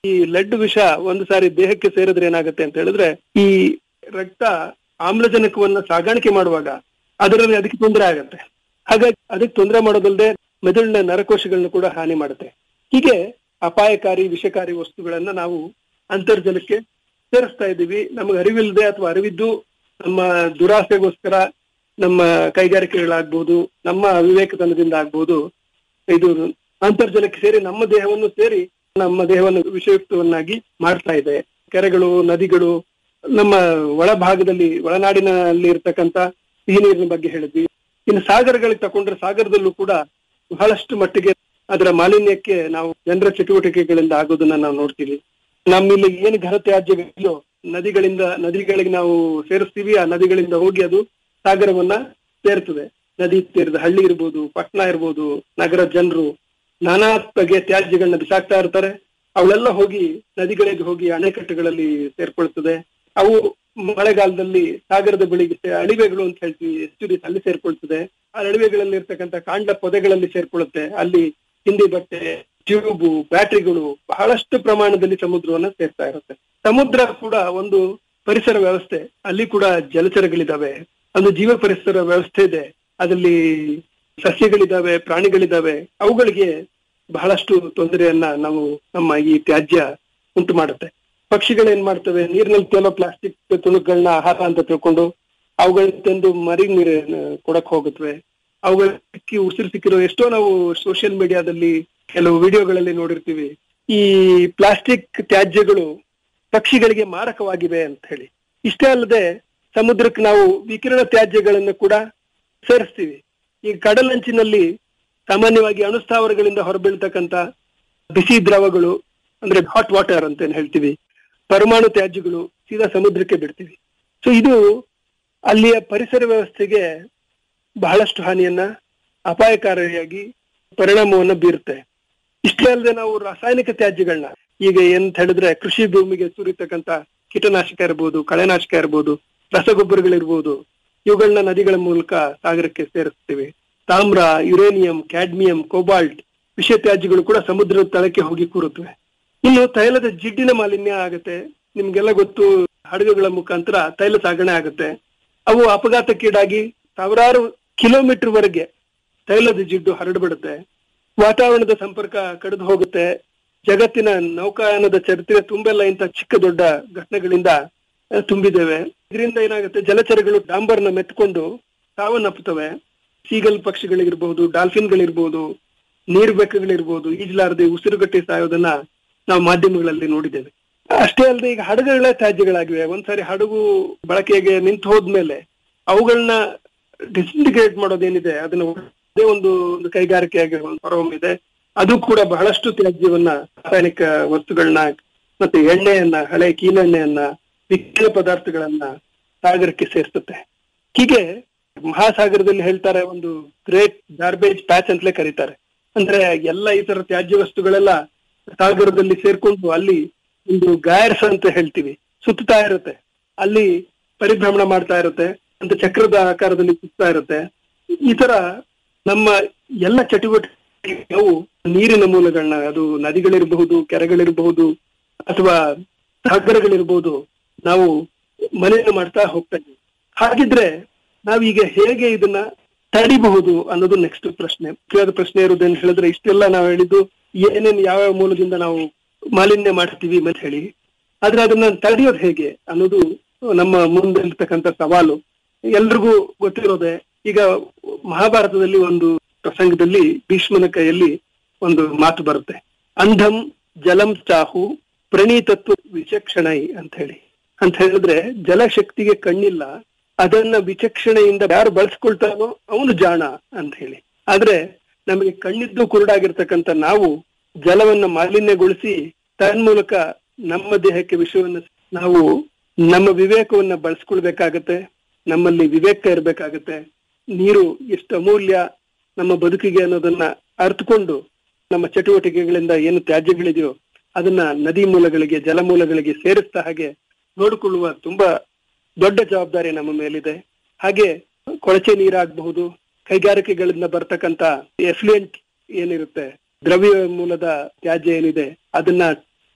Speaker 3: ಈ ಲೆಡ್ ವಿಷ ಒಂದು ಸಾರಿ ದೇಹಕ್ಕೆ ಸೇರಿದ್ರೆ ಏನಾಗುತ್ತೆ ಅಂತ ಹೇಳಿದ್ರೆ ಈ ರಕ್ತ ಆಮ್ಲಜನಕವನ್ನ ಸಾಗಾಣಿಕೆ ಮಾಡುವಾಗ ಅದರಲ್ಲಿ ಅದಕ್ಕೆ ತೊಂದರೆ ಆಗತ್ತೆ ಹಾಗಾಗಿ ಅದಕ್ಕೆ ತೊಂದರೆ ಮಾಡೋದಲ್ಲದೆ ಮೆದುಳಿನ ನರಕೋಶಗಳನ್ನ ಕೂಡ ಹಾನಿ ಮಾಡುತ್ತೆ ಹೀಗೆ ಅಪಾಯಕಾರಿ ವಿಷಕಾರಿ ವಸ್ತುಗಳನ್ನ ನಾವು ಅಂತರ್ಜಲಕ್ಕೆ ಸೇರಿಸ್ತಾ ಇದ್ದೀವಿ ನಮಗೆ ಅರಿವಿಲ್ಲದೆ ಅಥವಾ ಅರಿವಿದ್ದು ನಮ್ಮ ದುರಾಸೆಗೋಸ್ಕರ ನಮ್ಮ ಕೈಗಾರಿಕೆಗಳಾಗ್ಬೋದು ನಮ್ಮ ಅವಿವೇಕತನದಿಂದ ಆಗ್ಬೋದು ಇದು ಅಂತರ್ಜಲಕ್ಕೆ ಸೇರಿ ನಮ್ಮ ದೇಹವನ್ನು ಸೇರಿ ನಮ್ಮ ದೇಹವನ್ನು ವಿಷಯುಕ್ತವನ್ನಾಗಿ ಮಾಡ್ತಾ ಇದೆ ಕೆರೆಗಳು ನದಿಗಳು ನಮ್ಮ ಒಳಭಾಗದಲ್ಲಿ ಒಳನಾಡಿನಲ್ಲಿ ಇರ್ತಕ್ಕಂತ ಸಿಹಿ ನೀರಿನ ಬಗ್ಗೆ ಹೇಳಿದ್ವಿ ಇನ್ನು ಸಾಗರಗಳಿಗೆ ತಕೊಂಡ್ರೆ ಸಾಗರದಲ್ಲೂ ಕೂಡ ಬಹಳಷ್ಟು ಮಟ್ಟಿಗೆ ಅದರ ಮಾಲಿನ್ಯಕ್ಕೆ ನಾವು ಜನರ ಚಟುವಟಿಕೆಗಳಿಂದ ಆಗೋದನ್ನ ನಾವು ನೋಡ್ತೀವಿ ನಮ್ಮಲ್ಲಿ ಏನು ಘನ ತ್ಯಾಜ್ಯಗಳಿಲ್ಲೋ ನದಿಗಳಿಂದ ನದಿಗಳಿಗೆ ನಾವು ಸೇರಿಸ್ತೀವಿ ಆ ನದಿಗಳಿಂದ ಹೋಗಿ ಅದು ಸಾಗರವನ್ನ ಸೇರ್ತದೆ ನದಿ ತೀರದ ಹಳ್ಳಿ ಇರ್ಬೋದು ಪಟ್ಟಣ ಇರ್ಬೋದು ನಗರ ಜನರು ನಾನಾ ಬಗೆಯ ತ್ಯಾಜ್ಯಗಳನ್ನ ಬಿಸಾಕ್ತಾ ಇರ್ತಾರೆ ಅವೆಲ್ಲ ಹೋಗಿ ನದಿಗಳಿಗೆ ಹೋಗಿ ಅಣೆಕಟ್ಟುಗಳಲ್ಲಿ ಸೇರ್ಕೊಳ್ತದೆ ಅವು ಮಳೆಗಾಲದಲ್ಲಿ ಸಾಗರದ ಬಳಿಗೆ ಸೇ- ಅಳಿವೆಗಳು ಅಂತ ಹೇಳ್ತೀವಿ ಎಸ್ಟುರಿ ಅಲ್ಲಿ ಸೇರ್ಕೊಳ್ತದೆ ಆ ಅಳಿವೆಗಳಲ್ಲಿ ಇರ್ತಕ್ಕಂಥ ಕಾಂಡ ಪೊದೆಗಳಲ್ಲಿ ಸೇರ್ಕೊಳ್ಳುತ್ತೆ ಅಲ್ಲಿ ಹಿಂದಿ ಬಟ್ಟೆ ಟ್ಯೂಬು ಬ್ಯಾಟ್ರಿಗಳು ಬಹಳಷ್ಟು ಪ್ರಮಾಣದಲ್ಲಿ ಸಮುದ್ರವನ್ನ ಸೇರ್ತಾ ಇರುತ್ತೆ ಸಮುದ್ರ ಕೂಡ ಒಂದು ಪರಿಸರ ವ್ಯವಸ್ಥೆ ಅಲ್ಲಿ ಕೂಡ ಜಲಚರಗಳಿದಾವೆ ಒಂದು ಜೀವ ಪರಿಸರ ವ್ಯವಸ್ಥೆ ಇದೆ ಅದರಲ್ಲಿ ಸಸ್ಯಗಳಿದಾವೆ ಪ್ರಾಣಿಗಳಿದಾವೆ ಅವುಗಳಿಗೆ ಬಹಳಷ್ಟು ತೊಂದರೆಯನ್ನ ನಾವು ನಮ್ಮ ಈ ತ್ಯಾಜ್ಯ ಉಂಟು ಮಾಡುತ್ತೆ ಪಕ್ಷಿಗಳೇನ್ ಮಾಡ್ತವೆ ನೀರಿನಲ್ಲಿ ತೇಲೋ ಪ್ಲಾಸ್ಟಿಕ್ ತುಣುಕುಗಳನ್ನ ಆಹಾರ ಅಂತ ತಿಳ್ಕೊಂಡು ಅವುಗಳನ್ನ ತಂದು ಮರಿ ನೀರು ಕೊಡಕ್ ಹೋಗುತ್ತವೆ ಅವುಗಳಕ್ಕೆ ಉಸಿರು ಸಿಕ್ಕಿರೋ ಎಷ್ಟೋ ನಾವು ಸೋಷಿಯಲ್ ಮೀಡಿಯಾದಲ್ಲಿ ಕೆಲವು ವಿಡಿಯೋಗಳಲ್ಲಿ ನೋಡಿರ್ತೀವಿ ಈ ಪ್ಲಾಸ್ಟಿಕ್ ತ್ಯಾಜ್ಯಗಳು ಪಕ್ಷಿಗಳಿಗೆ ಮಾರಕವಾಗಿವೆ ಅಂತ ಹೇಳಿ ಇಷ್ಟೇ ಅಲ್ಲದೆ ಸಮುದ್ರಕ್ಕೆ ನಾವು ವಿಕಿರಣ ತ್ಯಾಜ್ಯಗಳನ್ನು ಕೂಡ ಸೇರಿಸ್ತೀವಿ ಈ ಕಡಲಂಚಿನಲ್ಲಿ ಸಾಮಾನ್ಯವಾಗಿ ಅಣುಸ್ಥಾವರಗಳಿಂದ ಹೊರಬೀಳ್ತಕ್ಕಂತ ಬಿಸಿ ದ್ರವಗಳು ಅಂದ್ರೆ ಹಾಟ್ ವಾಟರ್ ಅಂತ ಏನ್ ಹೇಳ್ತೀವಿ ಪರಮಾಣು ತ್ಯಾಜ್ಯಗಳು ಸೀದಾ ಸಮುದ್ರಕ್ಕೆ ಬಿಡ್ತೀವಿ ಸೊ ಇದು ಅಲ್ಲಿಯ ಪರಿಸರ ವ್ಯವಸ್ಥೆಗೆ ಬಹಳಷ್ಟು ಹಾನಿಯನ್ನ ಅಪಾಯಕಾರಿಯಾಗಿ ಪರಿಣಾಮವನ್ನ ಬೀರುತ್ತೆ ಇಷ್ಟೇ ಅಲ್ಲದೆ ನಾವು ರಾಸಾಯನಿಕ ತ್ಯಾಜ್ಯಗಳನ್ನ ಈಗ ಎಂತ ಹೇಳಿದ್ರೆ ಕೃಷಿ ಭೂಮಿಗೆ ಸುರಿತಕ್ಕಂತ ಕೀಟನಾಶಕ ಇರ್ಬೋದು ಕಳೆನಾಶಕ ಇರ್ಬೋದು ರಸಗೊಬ್ಬರಗಳಿರ್ಬೋದು ಇವುಗಳನ್ನ ನದಿಗಳ ಮೂಲಕ ಸಾಗರಕ್ಕೆ ಸೇರಿಸ್ತೀವಿ ತಾಮ್ರ ಯುರೇನಿಯಂ ಕ್ಯಾಡ್ಮಿಯಂ ಕೋಬಾಲ್ಟ್ ವಿಷ ತ್ಯಾಜ್ಯಗಳು ಕೂಡ ಸಮುದ್ರದ ತಳಕ್ಕೆ ಹೋಗಿ ಕೂರುತ್ತವೆ ಇನ್ನು ತೈಲದ ಜಿಡ್ಡಿನ ಮಾಲಿನ್ಯ ಆಗುತ್ತೆ ನಿಮ್ಗೆಲ್ಲ ಗೊತ್ತು ಹಡಗುಗಳ ಮುಖಾಂತರ ತೈಲ ಸಾಗಣೆ ಆಗುತ್ತೆ ಅವು ಅಪಘಾತಕ್ಕೀಡಾಗಿ ಸಾವಿರಾರು ಕಿಲೋಮೀಟರ್ ವರೆಗೆ ತೈಲದ ಜಿಡ್ಡು ಹರಡ್ಬಿಡುತ್ತೆ ವಾತಾವರಣದ ಸಂಪರ್ಕ ಕಡಿದು ಹೋಗುತ್ತೆ ಜಗತ್ತಿನ ನೌಕಾಯಾನದ ಚರಿತ್ರೆ ತುಂಬೆಲ್ಲ ಇಂಥ ಚಿಕ್ಕ ದೊಡ್ಡ ಘಟನೆಗಳಿಂದ ಆ, ತುಂಬಿದ್ದೇವೆ ಇದರಿಂದ ಏನಾಗುತ್ತೆ ಜಲಚರಗಳು ಡಾಂಬರ್ನ ಮೆತ್ಕೊಂಡು ಸಾವನ್ನಪ್ಪುತ್ತವೆ ಸೀಗಲ್ ಪಕ್ಷಿಗಳಿರ್ಬಹುದು ಡಾಲ್ಫಿನ್ಗಳಿರ್ಬಹುದು ನೀರು ಬೆಕ್ಕಗಳಿರ್ಬಹುದು ಈಜಲಾರದೆ ಉಸಿರುಗಟ್ಟಿ ಸಾಯೋದನ್ನ ನಾವು ಮಾಧ್ಯಮಗಳಲ್ಲಿ ನೋಡಿದ್ದೇವೆ ಅಷ್ಟೇ ಅಲ್ಲದೆ ಈಗ ಹಡಗುಗಳ ತ್ಯಾಜ್ಯಗಳಾಗಿವೆ ಒಂದ್ಸಾರಿ ಹಡಗು ಬಳಕೆಗೆ ನಿಂತು ಹೋದ್ಮೇಲೆ ಅವುಗಳನ್ನ ಡಿಸಿಂಟಿಗ್ರೇಟ್ ಮಾಡೋದೇನಿದೆ ಅದನ್ನ ಅದೇ ಒಂದು ಒಂದು ಕೈಗಾರಿಕೆಯಾಗಿ ಹೊರಹೊಮ್ಮಿದೆ ಅದು ಕೂಡ ಬಹಳಷ್ಟು ತ್ಯಾಜ್ಯವನ್ನ ರಾಸಾಯನಿಕ ವಸ್ತುಗಳನ್ನ ಮತ್ತೆ ಎಣ್ಣೆಯನ್ನ ಹಳೆ ಕೀಲೆಣ್ಣೆಯನ್ನ ವಿಕಿರಣ ಪದಾರ್ಥಗಳನ್ನ ಸಾಗರಕ್ಕೆ ಸೇರಿಸುತ್ತೆ ಹೀಗೆ ಮಹಾಸಾಗರದಲ್ಲಿ ಹೇಳ್ತಾರೆ ಒಂದು ಗ್ರೇಟ್ ಗಾರ್ಬೇಜ್ ಪ್ಯಾಚ್ ಅಂತಲೇ ಕರೀತಾರೆ ಅಂದ್ರೆ ಎಲ್ಲ ಈ ತರ ತ್ಯಾಜ್ಯ ವಸ್ತುಗಳೆಲ್ಲ ಸಾಗರದಲ್ಲಿ ಸೇರ್ಕೊಂಡು ಅಲ್ಲಿ ಒಂದು ಗಾಯರ್ಸ್ ಅಂತ ಹೇಳ್ತೀವಿ ಸುತ್ತಾ ಇರುತ್ತೆ ಅಲ್ಲಿ ಪರಿಭ್ರಮಣ ಮಾಡ್ತಾ ಇರುತ್ತೆ ಅಂತ ಚಕ್ರದ ಆಕಾರದಲ್ಲಿ ಸುತ್ತಾ ಇರುತ್ತೆ ಈ ತರ ನಮ್ಮ ಎಲ್ಲ ಚಟುವಟಿಕೆಗಳು ನೀರಿನ ಮೂಲಗಳನ್ನ ಅದು ನದಿಗಳಿರಬಹುದು ಕೆರೆಗಳಿರಬಹುದು ಅಥವಾ ಸಾಗರಗಳಿರ್ಬಹುದು ನಾವು ಮಲಿನ ಮಾಡ್ತಾ ಹೋಗ್ತಾ ಇದ್ದೀವಿ ಹಾಗಿದ್ರೆ ನಾವೀಗ ಹೇಗೆ ಇದನ್ನ ತಡಿಬಹುದು ಅನ್ನೋದು ನೆಕ್ಸ್ಟ್ ಪ್ರಶ್ನೆ ಮುಖ್ಯವಾದ ಪ್ರಶ್ನೆ ಇರೋದೇನು ಹೇಳಿದ್ರೆ ಇಷ್ಟೆಲ್ಲ ನಾವು ಹೇಳಿದ್ದು ಏನೇನ್ ಯಾವ ಮೂಲದಿಂದ ನಾವು ಮಾಲಿನ್ಯ ಮಾಡ್ತೀವಿ ಅಂತ ಹೇಳಿ ಆದ್ರೆ ಅದನ್ನ ತಡೆಯೋದು ಹೇಗೆ ಅನ್ನೋದು ನಮ್ಮ ಮುಂದೆ ಇರ್ತಕ್ಕಂಥ ಸವಾಲು ಎಲ್ರಿಗೂ ಗೊತ್ತಿರೋದೆ ಈಗ ಮಹಾಭಾರತದಲ್ಲಿ ಒಂದು ಪ್ರಸಂಗದಲ್ಲಿ ಭೀಷ್ಮನ ಕೈಯಲ್ಲಿ ಒಂದು ಮಾತು ಬರುತ್ತೆ ಅಂಧಂ ಜಲಂ ಚಾಹು ಪ್ರಣೀತತ್ವ ವಿಚಕ್ಷಣೈ ಅಂತ ಹೇಳಿ ಅಂತ ಹೇಳಿದ್ರೆ ಜಲಶಕ್ತಿಗೆ ಕಣ್ಣಿಲ್ಲ ಅದನ್ನ ವಿಚಕ್ಷಣೆಯಿಂದ ಯಾರು ಬಳಸ್ಕೊಳ್ತಾನೋ ಅವನು ಜಾಣ ಅಂತ ಹೇಳಿ ಆದ್ರೆ ನಮಗೆ ಕಣ್ಣಿದ್ದು ಕುರುಡಾಗಿರ್ತಕ್ಕಂಥ ನಾವು ಜಲವನ್ನ ಮಾಲಿನ್ಯಗೊಳಿಸಿ ತನ್ಮೂಲಕ ನಮ್ಮ ದೇಹಕ್ಕೆ ವಿಷಯವನ್ನ ನಾವು ನಮ್ಮ ವಿವೇಕವನ್ನ ಬಳಸ್ಕೊಳ್ಬೇಕಾಗತ್ತೆ ನಮ್ಮಲ್ಲಿ ವಿವೇಕ ಇರ್ಬೇಕಾಗತ್ತೆ ನೀರು ಎಷ್ಟು ಅಮೂಲ್ಯ ನಮ್ಮ ಬದುಕಿಗೆ ಅನ್ನೋದನ್ನ ಅರ್ಥಕೊಂಡು ನಮ್ಮ ಚಟುವಟಿಕೆಗಳಿಂದ ಏನು ತ್ಯಾಜ್ಯಗಳಿದೆಯೋ ಅದನ್ನ ನದಿ ಮೂಲಗಳಿಗೆ ಜಲಮೂಲಗಳಿಗೆ ಸೇರಿಸ್ತಾ ಹಾಗೆ ನೋಡಿಕೊಳ್ಳುವ ತುಂಬಾ ದೊಡ್ಡ ಜವಾಬ್ದಾರಿ ನಮ್ಮ ಮೇಲಿದೆ ಹಾಗೆ ಕೊಳಚೆ ನೀರಾಗಬಹುದು ಕೈಗಾರಿಕೆಗಳಿಂದ ಬರ್ತಕ್ಕಂತ ಎಫ್ಲುಯೆಂಟ್ ಏನಿರುತ್ತೆ ದ್ರವ್ಯ ಮೂಲದ ತ್ಯಾಜ್ಯ ಏನಿದೆ ಅದನ್ನ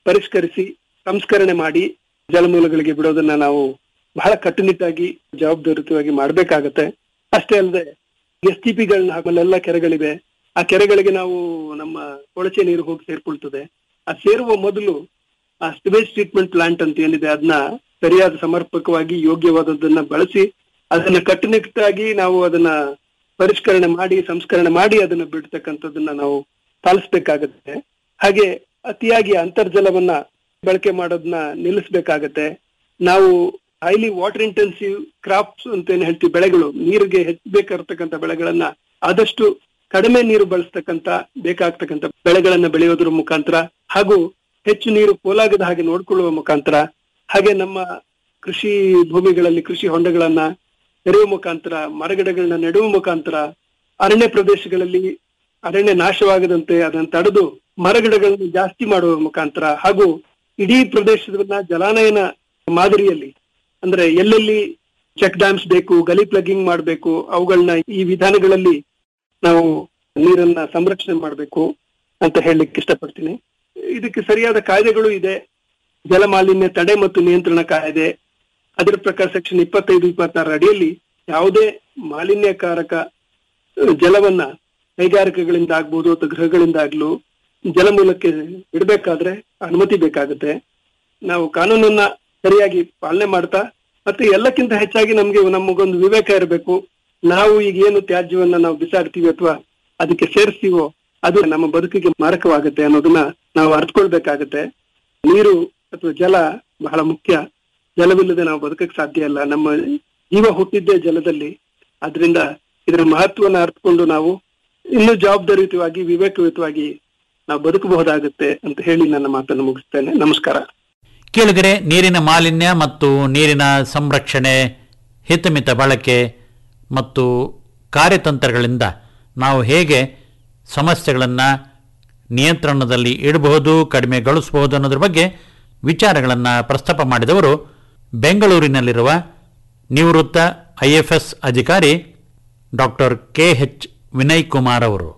Speaker 3: ಪರಿಷ್ಕರಿಸಿ ಸಂಸ್ಕರಣೆ ಮಾಡಿ ಜಲಮೂಲಗಳಿಗೆ ಬಿಡೋದನ್ನ ನಾವು ಬಹಳ ಕಟ್ಟುನಿಟ್ಟಾಗಿ ಜವಾಬ್ದಾರಿಯುತವಾಗಿ ಮಾಡ್ಬೇಕಾಗತ್ತೆ ಅಷ್ಟೇ ಅಲ್ಲದೆ ಎಸ್ ಟಿ ಪಿಗಳನ್ನ ಆಮೇಲೆಲ್ಲ ಕೆರೆಗಳಿವೆ ಆ ಕೆರೆಗಳಿಗೆ ನಾವು ನಮ್ಮ ಕೊಳಚೆ ನೀರು ಹೋಗಿ ಸೇರ್ಕೊಳ್ತದೆ ಆ ಸೇರುವ ಮೊದಲು ಆ ಸಿವೇಜ್ ಟ್ರೀಟ್ಮೆಂಟ್ ಪ್ಲಾಂಟ್ ಅಂತ ಏನಿದೆ ಅದನ್ನ ಸರಿಯಾದ ಸಮರ್ಪಕವಾಗಿ ಯೋಗ್ಯವಾದದನ್ನ ಬಳಸಿ ಅದನ್ನ ಕಟ್ಟುನಿಟ್ಟಾಗಿ ನಾವು ಅದನ್ನ ಪರಿಷ್ಕರಣೆ ಮಾಡಿ ಸಂಸ್ಕರಣೆ ಮಾಡಿ ಅದನ್ನ ಬಿಡ್ತಕ್ಕಂಥದ್ದನ್ನ ನಾವು ಪಾಲಿಸ್ಬೇಕಾಗತ್ತೆ ಹಾಗೆ ಅತಿಯಾಗಿ ಅಂತರ್ಜಲವನ್ನ ಬಳಕೆ ಮಾಡೋದನ್ನ ನಿಲ್ಲಿಸ್ಬೇಕಾಗತ್ತೆ ನಾವು ಹೈಲಿ ವಾಟರ್ ಇಂಟೆನ್ಸಿವ್ ಕ್ರಾಪ್ಸ್ ಅಂತ ಏನ್ ಹೇಳ್ತೀವಿ ಬೆಳೆಗಳು ನೀರಿಗೆ ಹೆಚ್ಚು ಬೇಕಾಗಿರ್ತಕ್ಕಂಥ ಬೆಳೆಗಳನ್ನ ಆದಷ್ಟು ಕಡಿಮೆ ನೀರು ಬಳಸ್ತಕ್ಕಂತ ಬೇಕಾಗ್ತಕ್ಕಂಥ ಬೆಳೆಗಳನ್ನ ಬೆಳೆಯೋದ್ರ ಮುಖಾಂತರ ಹಾಗೂ ಹೆಚ್ಚು ನೀರು ಪೋಲಾಗದ ಹಾಗೆ ನೋಡ್ಕೊಳ್ಳುವ ಮುಖಾಂತರ ಹಾಗೆ ನಮ್ಮ ಕೃಷಿ ಭೂಮಿಗಳಲ್ಲಿ ಕೃಷಿ ಹೊಂಡಗಳನ್ನ ತೆರೆಯುವ ಮುಖಾಂತರ ಮರಗಿಡಗಳನ್ನ ನೆಡುವ ಮುಖಾಂತರ ಅರಣ್ಯ ಪ್ರದೇಶಗಳಲ್ಲಿ ಅರಣ್ಯ ನಾಶವಾಗದಂತೆ ಅದನ್ನು ತಡೆದು ಮರಗಿಡಗಳನ್ನು ಜಾಸ್ತಿ ಮಾಡುವ ಮುಖಾಂತರ ಹಾಗೂ ಇಡೀ ಪ್ರದೇಶವನ್ನ ಜಲಾನಯನ ಮಾದರಿಯಲ್ಲಿ ಅಂದ್ರೆ ಎಲ್ಲೆಲ್ಲಿ ಚೆಕ್ ಡ್ಯಾಮ್ಸ್ ಬೇಕು ಗಲಿ ಪ್ಲಗಿಂಗ್ ಮಾಡಬೇಕು ಅವುಗಳನ್ನ ಈ ವಿಧಾನಗಳಲ್ಲಿ ನಾವು ನೀರನ್ನ ಸಂರಕ್ಷಣೆ ಮಾಡಬೇಕು ಅಂತ ಹೇಳಲಿಕ್ಕೆ ಇಷ್ಟಪಡ್ತೀನಿ ಇದಕ್ಕೆ ಸರಿಯಾದ ಕಾಯ್ದೆಗಳು ಇದೆ ಜಲ ಮಾಲಿನ್ಯ ತಡೆ ಮತ್ತು ನಿಯಂತ್ರಣ ಕಾಯ್ದೆ ಅದರ ಪ್ರಕಾರ ಸೆಕ್ಷನ್ ಇಪ್ಪತ್ತೈದು ಇಪ್ಪತ್ತಾರ ಅಡಿಯಲ್ಲಿ ಯಾವುದೇ ಮಾಲಿನ್ಯಕಾರಕ ಅಹ್, ಜಲವನ್ನ ಕೈಗಾರಿಕೆಗಳಿಂದ ಆಗ್ಬೋದು ಅಥವಾ ಗೃಹಗಳಿಂದ ಆಗ್ಲು ಜಲಮೂಲಕ್ಕೆ ಬಿಡ್ಬೇಕಾದ್ರೆ ಅನುಮತಿ ಬೇಕಾಗುತ್ತೆ ನಾವು ಕಾನೂನನ್ನ ಸರಿಯಾಗಿ ಪಾಲನೆ ಮಾಡ್ತಾ ಮತ್ತೆ ಎಲ್ಲಕ್ಕಿಂತ ಹೆಚ್ಚಾಗಿ ನಮ್ಗೆ ನಮಗೊಂದು ವಿವೇಕ ಇರಬೇಕು ನಾವು ಈಗ ಏನು ತ್ಯಾಜ್ಯವನ್ನ ನಾವು ಬಿಸಾಡ್ತೀವಿ ಅಥವಾ ಅದಕ್ಕೆ ಸೇರಿಸ್ತೀವೋ ಅದು ನಮ್ಮ ಬದುಕಿಗೆ ಮಾರಕವಾಗುತ್ತೆ ಅನ್ನೋದನ್ನ ನಾವು ಅರ್ಥಕೊಳ್ಬೇಕಾಗತ್ತೆ ನೀರು ಅಥವಾ ಜಲ ಬಹಳ ಮುಖ್ಯ ಜಲವಿಲ್ಲದೆ ನಾವು ಬದುಕಕ್ಕೆ ಸಾಧ್ಯ ಇಲ್ಲ ನಮ್ಮ ಜೀವ ಹುಟ್ಟಿದ್ದೇ ಜಲದಲ್ಲಿ ಅದರಿಂದ ಇದರ ಮಹತ್ವನ ಅರ್ಥಕೊಂಡು ನಾವು ಇನ್ನೂ ಜವಾಬ್ದಾರಿಯುತವಾಗಿ ವಿವೇಕಯುತವಾಗಿ ನಾವು ಬದುಕಬಹುದಾಗುತ್ತೆ ಅಂತ ಹೇಳಿ ನನ್ನ ಮಾತನ್ನು ಮುಗಿಸ್ತೇನೆ ನಮಸ್ಕಾರ
Speaker 2: ಕೇಳಿದರೆ ನೀರಿನ ಮಾಲಿನ್ಯ ಮತ್ತು ನೀರಿನ ಸಂರಕ್ಷಣೆ ಹಿತಮಿತ ಬಳಕೆ ಮತ್ತು ಕಾರ್ಯತಂತ್ರಗಳಿಂದ ನಾವು ಹೇಗೆ ಸಮಸ್ಯೆಗಳನ್ನು ನಿಯಂತ್ರಣದಲ್ಲಿ ಇಡಬಹುದು ಕಡಿಮೆಗೊಳಿಸಬಹುದು ಅನ್ನೋದ್ರ ಬಗ್ಗೆ ವಿಚಾರಗಳನ್ನು ಪ್ರಸ್ತಾಪ ಮಾಡಿದವರು ಬೆಂಗಳೂರಿನಲ್ಲಿರುವ ನಿವೃತ್ತ ಐ ಎಫ್ ಎಸ್ ಅಧಿಕಾರಿ doctor K H Vinay Kumar ಅವರು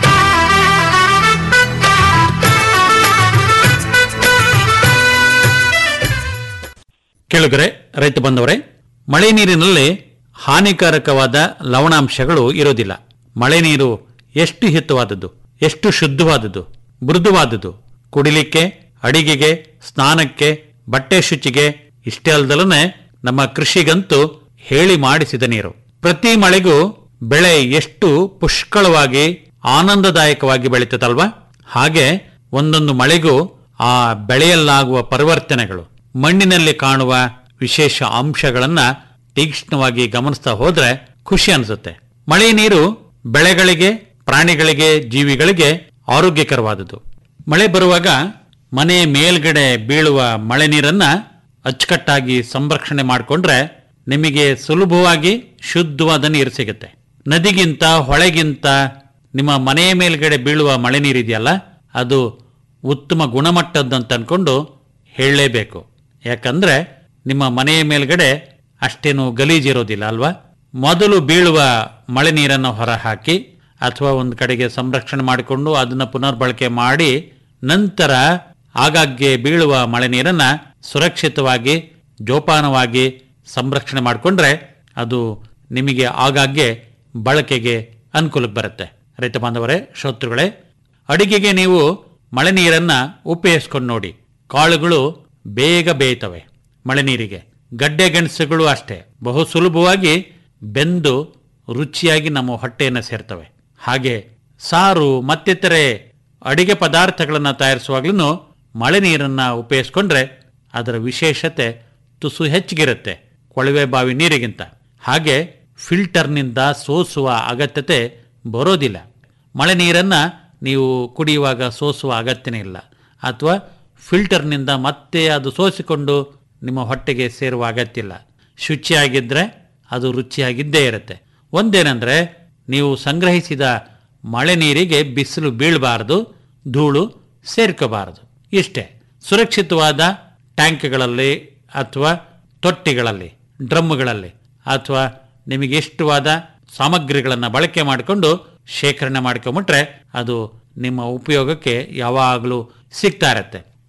Speaker 2: ಕೇಳುಗರೆ ರೈತ ಬಂದವರೇ ಮಳೆ ನೀರಿನಲ್ಲಿ ಹಾನಿಕಾರಕವಾದ ಲವಣಾಂಶಗಳು ಇರೋದಿಲ್ಲ ಮಳೆ ನೀರು ಎಷ್ಟು ಹಿತವಾದದ್ದು ಎಷ್ಟು ಶುದ್ಧವಾದದ್ದು ಮೃದುವಾದದ್ದು ಕುಡಿಲಿಕ್ಕೆ ಅಡಿಗೆಗೆ ಸ್ನಾನಕ್ಕೆ ಬಟ್ಟೆ ಶುಚಿಗೆ ಇಷ್ಟೇ ಅಲ್ದಲನೆ ನಮ್ಮ ಕೃಷಿಗಂತೂ ಹೇಳಿ ಮಾಡಿಸಿದ ನೀರು ಪ್ರತಿ ಮಳೆಗೂ ಬೆಳೆ ಎಷ್ಟು ಪುಷ್ಕಳವಾಗಿ ಆನಂದದಾಯಕವಾಗಿ ಬೆಳೀತದಲ್ವಾ ಹಾಗೆ ಒಂದೊಂದು ಮಳೆಗೂ ಆ ಬೆಳೆಯಲ್ಲಾಗುವ ಪರಿವರ್ತನೆಗಳು ಮಣ್ಣಿನಲ್ಲಿ ಕಾಣುವ ವಿಶೇಷ ಅಂಶಗಳನ್ನ ತೀಕ್ಷ್ಣವಾಗಿ ಗಮನಿಸ್ತಾ ಹೋದ್ರೆ ಖುಷಿ ಅನಿಸುತ್ತೆ ಮಳೆ ನೀರು ಬೆಳೆಗಳಿಗೆ ಪ್ರಾಣಿಗಳಿಗೆ ಜೀವಿಗಳಿಗೆ ಆರೋಗ್ಯಕರವಾದುದು ಮಳೆ ಬರುವಾಗ ಮನೆ ಮೇಲ್ಗಡೆ ಬೀಳುವ ಮಳೆ ನೀರನ್ನ ಅಚ್ಚುಕಟ್ಟಾಗಿ ಸಂರಕ್ಷಣೆ ಮಾಡಿಕೊಂಡ್ರೆ ನಿಮಗೆ ಸುಲಭವಾಗಿ ಶುದ್ಧವಾದ ನೀರು ಸಿಗುತ್ತೆ ನದಿಗಿಂತ ಹೊಳೆಗಿಂತ ನಿಮ್ಮ ಮನೆಯ ಮೇಲ್ಗಡೆ ಬೀಳುವ ಮಳೆ ನೀರಿದೆಯಲ್ಲ ಅದು ಉತ್ತಮ ಗುಣಮಟ್ಟದ್ದಂತ ಅನ್ಕೊಂಡು ಹೇಳಲೇಬೇಕು ಯಾಕಂದ್ರೆ ನಿಮ್ಮ ಮನೆಯ ಮೇಲ್ಗಡೆ ಅಷ್ಟೇನು ಗಲೀಜಿರೋದಿಲ್ಲ ಅಲ್ವಾ ಮೊದಲು ಬೀಳುವ ಮಳೆ ನೀರನ್ನು ಹೊರಹಾಕಿ ಅಥವಾ ಒಂದು ಕಡೆಗೆ ಸಂರಕ್ಷಣೆ ಮಾಡಿಕೊಂಡು ಅದನ್ನು ಪುನರ್ಬಳಕೆ ಮಾಡಿ ನಂತರ ಆಗಾಗ್ಗೆ ಬೀಳುವ ಮಳೆ ನೀರನ್ನ ಸುರಕ್ಷಿತವಾಗಿ ಜೋಪಾನವಾಗಿ ಸಂರಕ್ಷಣೆ ಮಾಡಿಕೊಂಡ್ರೆ ಅದು ನಿಮಗೆ ಆಗಾಗ್ಗೆ ಬಳಕೆಗೆ ಅನುಕೂಲಕ್ಕೆ ಬರುತ್ತೆ ರೈತ ಬಾಂಧವರೇ ಶ್ರೋತೃಗಳೇ ಅಡಿಗೆಗೆ ನೀವು ಮಳೆ ನೀರನ್ನ ಉಪಯೋಗಿಸ್ಕೊಂಡು ನೋಡಿ ಕಾಳುಗಳು ಬೇಗ ಬೇಯ್ತವೆ ಮಳೆ ನೀರಿಗೆ ಗಡ್ಡೆ ಗೆಣಸುಗಳು ಅಷ್ಟೇ ಬಹು ಸುಲಭವಾಗಿ ಬೆಂದು ರುಚಿಯಾಗಿ ನಮ್ಮ ಹೊಟ್ಟೆಯನ್ನು ಸೇರ್ತವೆ ಹಾಗೆ ಸಾರು ಮತ್ತಿತರೆ ಅಡಿಗೆ ಪದಾರ್ಥಗಳನ್ನು ತಯಾರಿಸುವಾಗ್ಲೂ ಮಳೆ ನೀರನ್ನು ಉಪಯೋಗಿಸ್ಕೊಂಡ್ರೆ ಅದರ ವಿಶೇಷತೆ ತುಸು ಹೆಚ್ಚಿಗಿರುತ್ತೆ ಕೊಳವೆ ಬಾವಿ ನೀರಿಗಿಂತ ಹಾಗೆ ಫಿಲ್ಟರ್ನಿಂದ ಸೋಸುವ ಅಗತ್ಯತೆ ಬರೋದಿಲ್ಲ ಮಳೆ ನೀರನ್ನು ನೀವು ಕುಡಿಯುವಾಗ ಸೋಸುವ ಅಗತ್ಯನೇ ಇಲ್ಲ ಅಥವಾ ಫಿಲ್ಟರ್ನಿಂದ ಮತ್ತೆ ಅದು ಸೋಸಿಕೊಂಡು ನಿಮ್ಮ ಹೊಟ್ಟೆಗೆ ಸೇರುವ ಅಗತ್ಯ ಇಲ್ಲ ಶುಚಿಯಾಗಿದ್ದರೆ ಅದು ರುಚಿಯಾಗಿದ್ದೇ ಇರುತ್ತೆ ಒಂದೇನೆಂದರೆ ನೀವು ಸಂಗ್ರಹಿಸಿದ ಮಳೆ ನೀರಿಗೆ ಬಿಸಿಲು ಬೀಳಬಾರದು ಧೂಳು ಸೇರ್ಕೋಬಾರದು ಇಷ್ಟೇ ಸುರಕ್ಷಿತವಾದ ಟ್ಯಾಂಕ್ಗಳಲ್ಲಿ ಅಥವಾ ತೊಟ್ಟಿಗಳಲ್ಲಿ ಡ್ರಮ್ಗಳಲ್ಲಿ ಅಥವಾ ನಿಮಗೆ ಇಷ್ಟವಾದ ಸಾಮಗ್ರಿಗಳನ್ನು ಬಳಕೆ ಮಾಡಿಕೊಂಡು ಶೇಖರಣೆ ಮಾಡ್ಕೊಂಬಿಟ್ರೆ ಅದು ನಿಮ್ಮ ಉಪಯೋಗಕ್ಕೆ ಯಾವಾಗಲೂ ಸಿಗ್ತಾ ಇರತ್ತೆ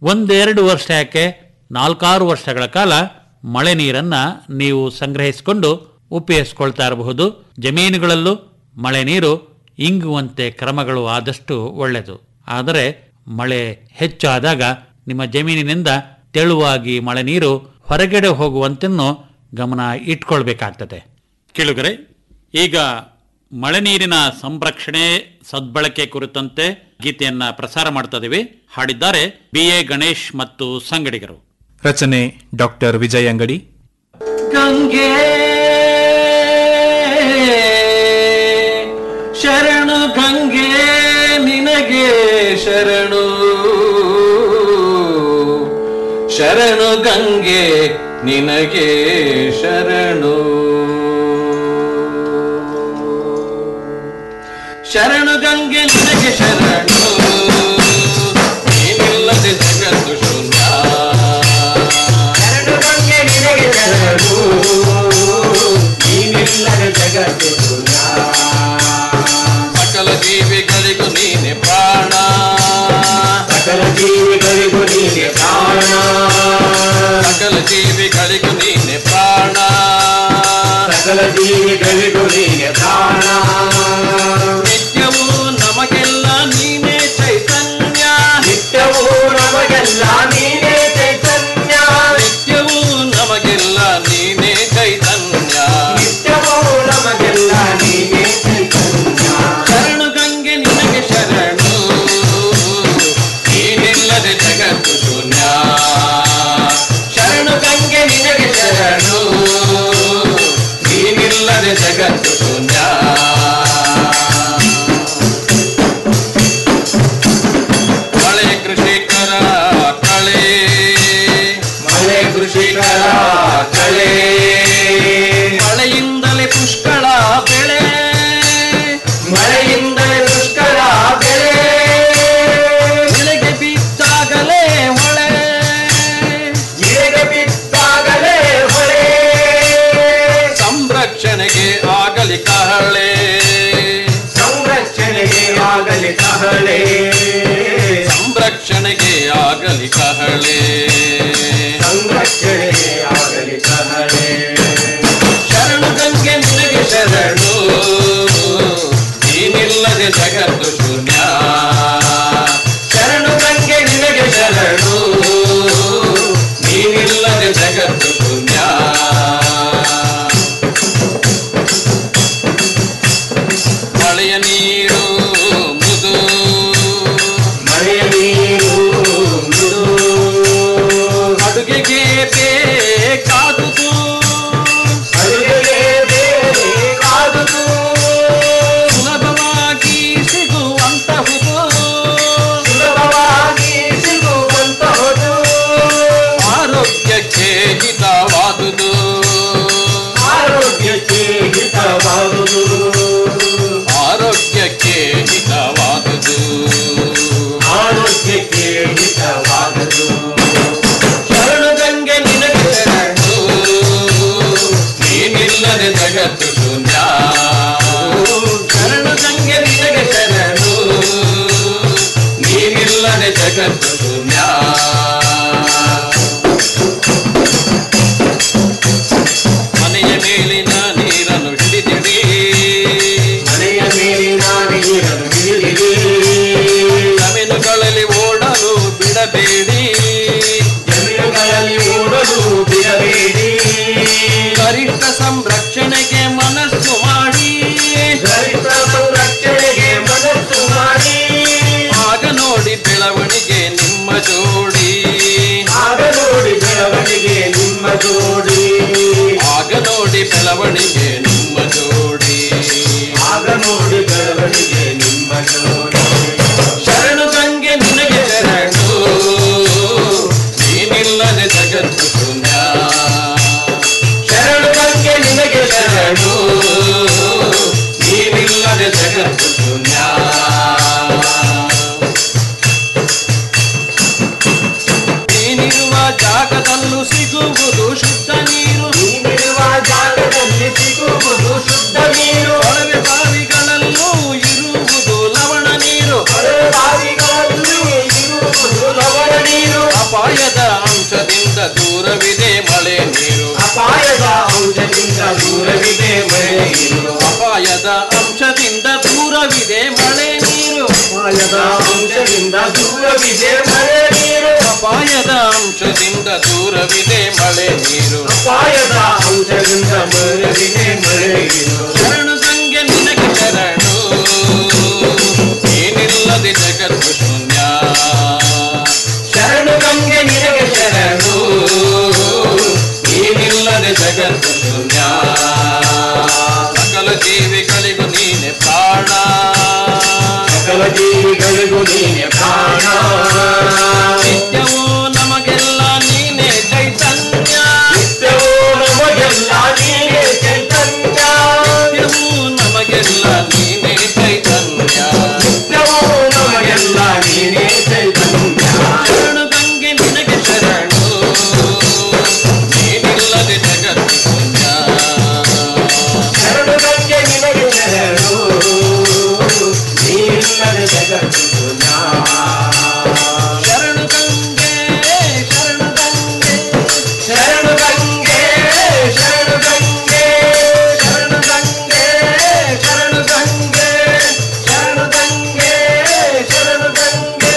Speaker 2: ಒಂದೆರಡು ವರ್ಷ ಯಾಕೆ ನಾಲ್ಕಾರು ವರ್ಷಗಳ ಕಾಲ ಮಳೆ ನೀರನ್ನ ನೀವು ಸಂಗ್ರಹಿಸಿಕೊಂಡು ಉಪಯೋಗಿಸ್ಕೊಳ್ತಾ ಇರಬಹುದು ಜಮೀನುಗಳಲ್ಲೂ ಮಳೆ ನೀರು ಇಂಗುವಂತೆ ಕ್ರಮಗಳು ಆದಷ್ಟು ಒಳ್ಳೆಯದು ಆದರೆ ಮಳೆ ಹೆಚ್ಚಾದಾಗ ನಿಮ್ಮ ಜಮೀನಿನಿಂದ ತೆಳುವಾಗಿ ಮಳೆ ನೀರು ಹೊರಗಡೆ ಹೋಗುವಂತೆನ್ನು ಗಮನ ಇಟ್ಕೊಳ್ಬೇಕಾಗ್ತದೆ ಕೇಳುಗರೆ ಈಗ ಮಳೆ ನೀರಿನ ಸಂರಕ್ಷಣೆ ಸದ್ಬಳಕೆ ಕುರಿತಂತೆ ಗೀತೆಯನ್ನ ಪ್ರಸಾರ ಮಾಡ್ತಾ ಇದೀವಿ ಹಾಡಿದ್ದಾರೆ ಬಿ ಎ ಗಣೇಶ್ ಮತ್ತು ಸಂಗಡಿಗರು
Speaker 4: ರಚನೆ ಡಾಕ್ಟರ್ ವಿಜಯ್ ಅಂಗಡಿ
Speaker 5: ಗಂಗೆ ಶರಣು ಗಂಗೆ ನಿನಗೆ ಶರಣು ಶರಣು ಗಂಗೆ ನಿನಗೆ ಶರಣು ಶರಣು ಗಂಗೆ ನಿನಗೆ ಶರಣು ನೀನಿಲ್ಲದೆ ಜಗತ್ತು ಶೂನ್ಯ ಶರಣು ಗಂಗೆ ನಿನಗೆ ಶರಣು ನೀನಿಲ್ಲದೆ ಜಗತ್ತು ಶೂನ್ಯ ಸಕಲ ಜೀವಿಗಳಿಗೂ ನೀನೆ ಪ್ರಾಣ ಸಕಲ ಜೀವಿಗಳಿಗೂ ನೀನೆ ಪ್ರಾಣ ಸಕಲ ಜೀವಿಗಳಿಗೂ ನೀನೆ ಪ್ರಾಣ ಸಕಲ ಜೀವಿಗಳಿಗೂ ನೀನೆ ಪ್ರಾಣ ನಿತ್ಯವೂ ನಮಗೆಲ್ಲ ನೀನೇ ಚೈತನ್ಯ ನಿತ್ಯವೂ ನಮಗೆಲ್ಲ ನೀನೇ ಚೈತನ್ಯ ನಿತ್ಯವೂ ನಮಗೆಲ್ಲ ನೀನೇ ಚೈತನ್ಯ ನಿತ್ಯವೂ ನಮಗೆಲ್ಲ ನೀನೇ ಚೈತನ್ಯ ಶರಣು ಗಂಗೆ ನಿನಗೆ ಶರಣು ನೀನಿಲ್ಲದೆ ಜಗತ್ತು ಶೂನ್ಯ ಶರಣು ಗಂಗೆ ನಿನಗೆ ಶರಣು ನೀನಿಲ್ಲದೆ ಜಗತ್ತು ಶೂನ್ಯ ಮಳೆ ಕೃಷಿಕರ ಕಳೆ ಮಳೆ ಕೃಷಿಕರ ಕಳೆ ಮಳೆಯಿಂದಲೇ ಪುಷ್ಕಳ ಬೆಳೆ ಮಳೆಯಿಂದಲೇ ಪುಷ್ಕಳ ಬೆಳೆ ಬೆಳೆಗೆ ಬಿತ್ತಾಗಲೇ ಹೊಳೆ ಬೆಳೆಗೆ ಬಿತ್ತಾಗಲೇ ಹೊಳೆ ಸಂರಕ್ಷಣೆಗೆ ಆಗಲಿ ಕಹಳೆ ಸಂರಕ್ಷಣೆಗೆ ಆಗಲಿ ಕಹಳೆ ಸಂರಕ್ಷಣೆಗೆ ಆಗಲಿ ಕಹಳೆ ಸಂರಕ್ಷಣೆಗೆ ಆಗಲಿ ಕಹಳೆ ಶರಣು ಗಂಗೆ ನಿನಗೆ ಶರಣು ನೀನಿಲ್ಲದೆ ಜಗತ್ತು ಶೂನ್ಯ ಶರಣು ಗಂಗೆ ನಿನಗೆ ಶರಣು ನೀನಿಲ್ಲದೆ ಜಗತ್ತು ಶೂನ್ಯ ಮಳೆಯ ನೀರು ಮೃದು ಮಳೆಯ ನೀರು ಮೃದು ಅಡುಗೆಗೆ ಬೇಕಾದುದು ಅಡುಗೆಗೆ ಬೇಕಾದುದು ಸುಲಭವಾಗಿ ಸಿಗುವಂತಹುದು ಸುಲಭವಾಗಿ ಸಿಗುವಂತಹುದು ಆರೋಗ್ಯಕ್ಕೆ ಹಿತವಾದುದು ಆರೋಗ್ಯಕ್ಕೆ ಹಿತವಾದುದು ಆರೋಗ್ಯಕ್ಕೆ ಹಿತವಾದುದು ಆರೋಗ್ಯಕ್ಕೆ ಹಿತವಾದುದು ಶರಣು ಗಂಗೆ ನಿನಗೆ ಶರಣು ನೀನಿಲ್ಲದೆ ಜಗತ್ತು ಶೂನ್ಯ ಶರಣು ಗಂಗೆ ನಿನಗೆ ಶರಣು ನೀನಿಲ್ಲದೆ ಜಗತ್ತು ಶೂನ್ಯ ಮನೆಯ ಮೇಲಿನ ನೀರನ್ನು ಹಿಡಿದಿಡಿ ಮನೆಯ ಮೇಲಿನ ನೀರನ್ನು ಹಿಡಿದಿಡಿ ಜಮೀನುಗಳಲ್ಲಿ ಓಡಲು ಬಿಡಬೇಡಿ ಜಮೀನುಗಳಲ್ಲಿ ಓಡಲು ಬಿಡಬೇಡಿ ಗರಿಷ್ಠ ಸಂರಕ್ಷಣೆಗೆ ಮನಸ್ಸು ಮಾಡಿ ಗರಿಷ್ಠ ಸಂರಕ್ಷಣೆಗೆ ಮನಸ್ಸು ಮಾಡಿ ಆಗ ನೋಡಿ ಬೆಳವಣಿಗೆ ನಿಮ್ಮ ಜೋಡಿ ಆಗ ನೋಡಿ ಬೆಳವಣಿಗೆ ನಿಮ್ಮ ಜೋಡಿ ಆಗ ನೋಡಿ ಬೆಳವಣಿಗೆ ನಿಮ್ಮ ಜೋಡಿ ಆಗ ನೋಡಿ ಬೆಳವಣಿಗೆ ನಿಮ್ಮ ಜೋಡಿ ಶರಣು ಗಂಗೆ ನಿನಗೆ ಶರಣು ನೀನಿಲ್ಲದೆ ಜಗತ್ತು ಶೂನ್ಯ ಶರಣು ಗಂಗೆ ನಿನಗೆ ಶರಣು ನೀನಿಲ್ಲದೆ ಜಗತ್ತು ಶೂನ್ಯ ನೀನಿರುವ ಜಾಗದಲ್ಲೂ ಸಿಗುವುದು ಶುದ್ಧ ನೀರು ನೀನಿರುವ ಜಾಗದಲ್ಲಿ ಸಿಗುವುದು ಶುದ್ಧ ನೀರು ಕೊಳವೆ ಬಾವಿಗಳಲ್ಲೂ ಇರುವುದು ಲವಣ ನೀರು ಕೊಳವೆ ಬಾವಿಗಳಲ್ಲೂ ಇರುವುದು ಲವಣ ನೀರು ದೂರವಿದೆ ಮಳೆ ನೀರು ಅಪಾಯದ ಅಂಶದಿಂದ ದೂರವಿದೆ ಮಳೆ ನೀರು ಅಪಾಯದ ಅಂಶದಿಂದ ದೂರವಿದೆ ಮಳೆ ನೀರು ಅಪಾಯದ ಅಂಶದಿಂದ ದೂರವಿದೆ ಮಳೆ ನೀರು ಅಪಾಯದ ಅಂಶದಿಂದ ದೂರವಿದೆ ಮಳೆ ನೀರು ಶರಣು ಗಂಗೆ ನಿನಗೆ ಶರಣು ಏನಿಲ್ಲದೆ ಜಗತ್ತು ಶೂನ್ಯ ಶರಣು ಗಂಗೆ ನಿನಗೆ ಶರಣು ಏನಿಲ್ಲದೆ ಜಗತ್ತು ಶೂನ್ಯ ಸಕಲ ಜೀವಿಗಳಿಗೂ ನೀನೆ ಪ್ರಾಣ ಸಕಲ ಜೀವಿಗಳಿಗೂ ನೀನೆ ಪ್ರಾಣ ನಿತ್ಯವೂ ನಮಗೆಲ್ಲ ನೀನೆ ಚೈತನ್ಯ ನಿತ್ಯವೂ ನಮಗೆಲ್ಲ ನೀನೆ ಚೈತನ್ಯ ನಿತ್ಯವೂ ನಮಗೆಲ್ಲ ನೀನೆ ಚೈತನ್ಯ ನಿತ್ಯವೂ ನಮಗೆಲ್ಲ ನೀನೆ ಚೈತನ್ಯ ಶರಣು ಗಂಗೆ ನಿನಗೆ ಶರಣು ನೀನಿಲ್ಲದೆ ಜಗತ್ತು ಶೂನ್ಯ ಶರಣು ಗಂಗೆ ನಿನಗೆ ಶರಣು ನೀನಿಲ್ಲದೆ ಜಗತ್ತು ಶೂನ್ಯ ಶರಣು ಗಂಗೆ ಶರಣು ಗಂಗೆ ಶರಣು ಗಂಗೆ ಶರಣು ಗಂಗೆ ಶರಣು ಗಂಗೆ ಶರಣು ಗಂಗೆ ಶರಣು ಗಂಗೆ ಶರಣು ಗಂಗೆ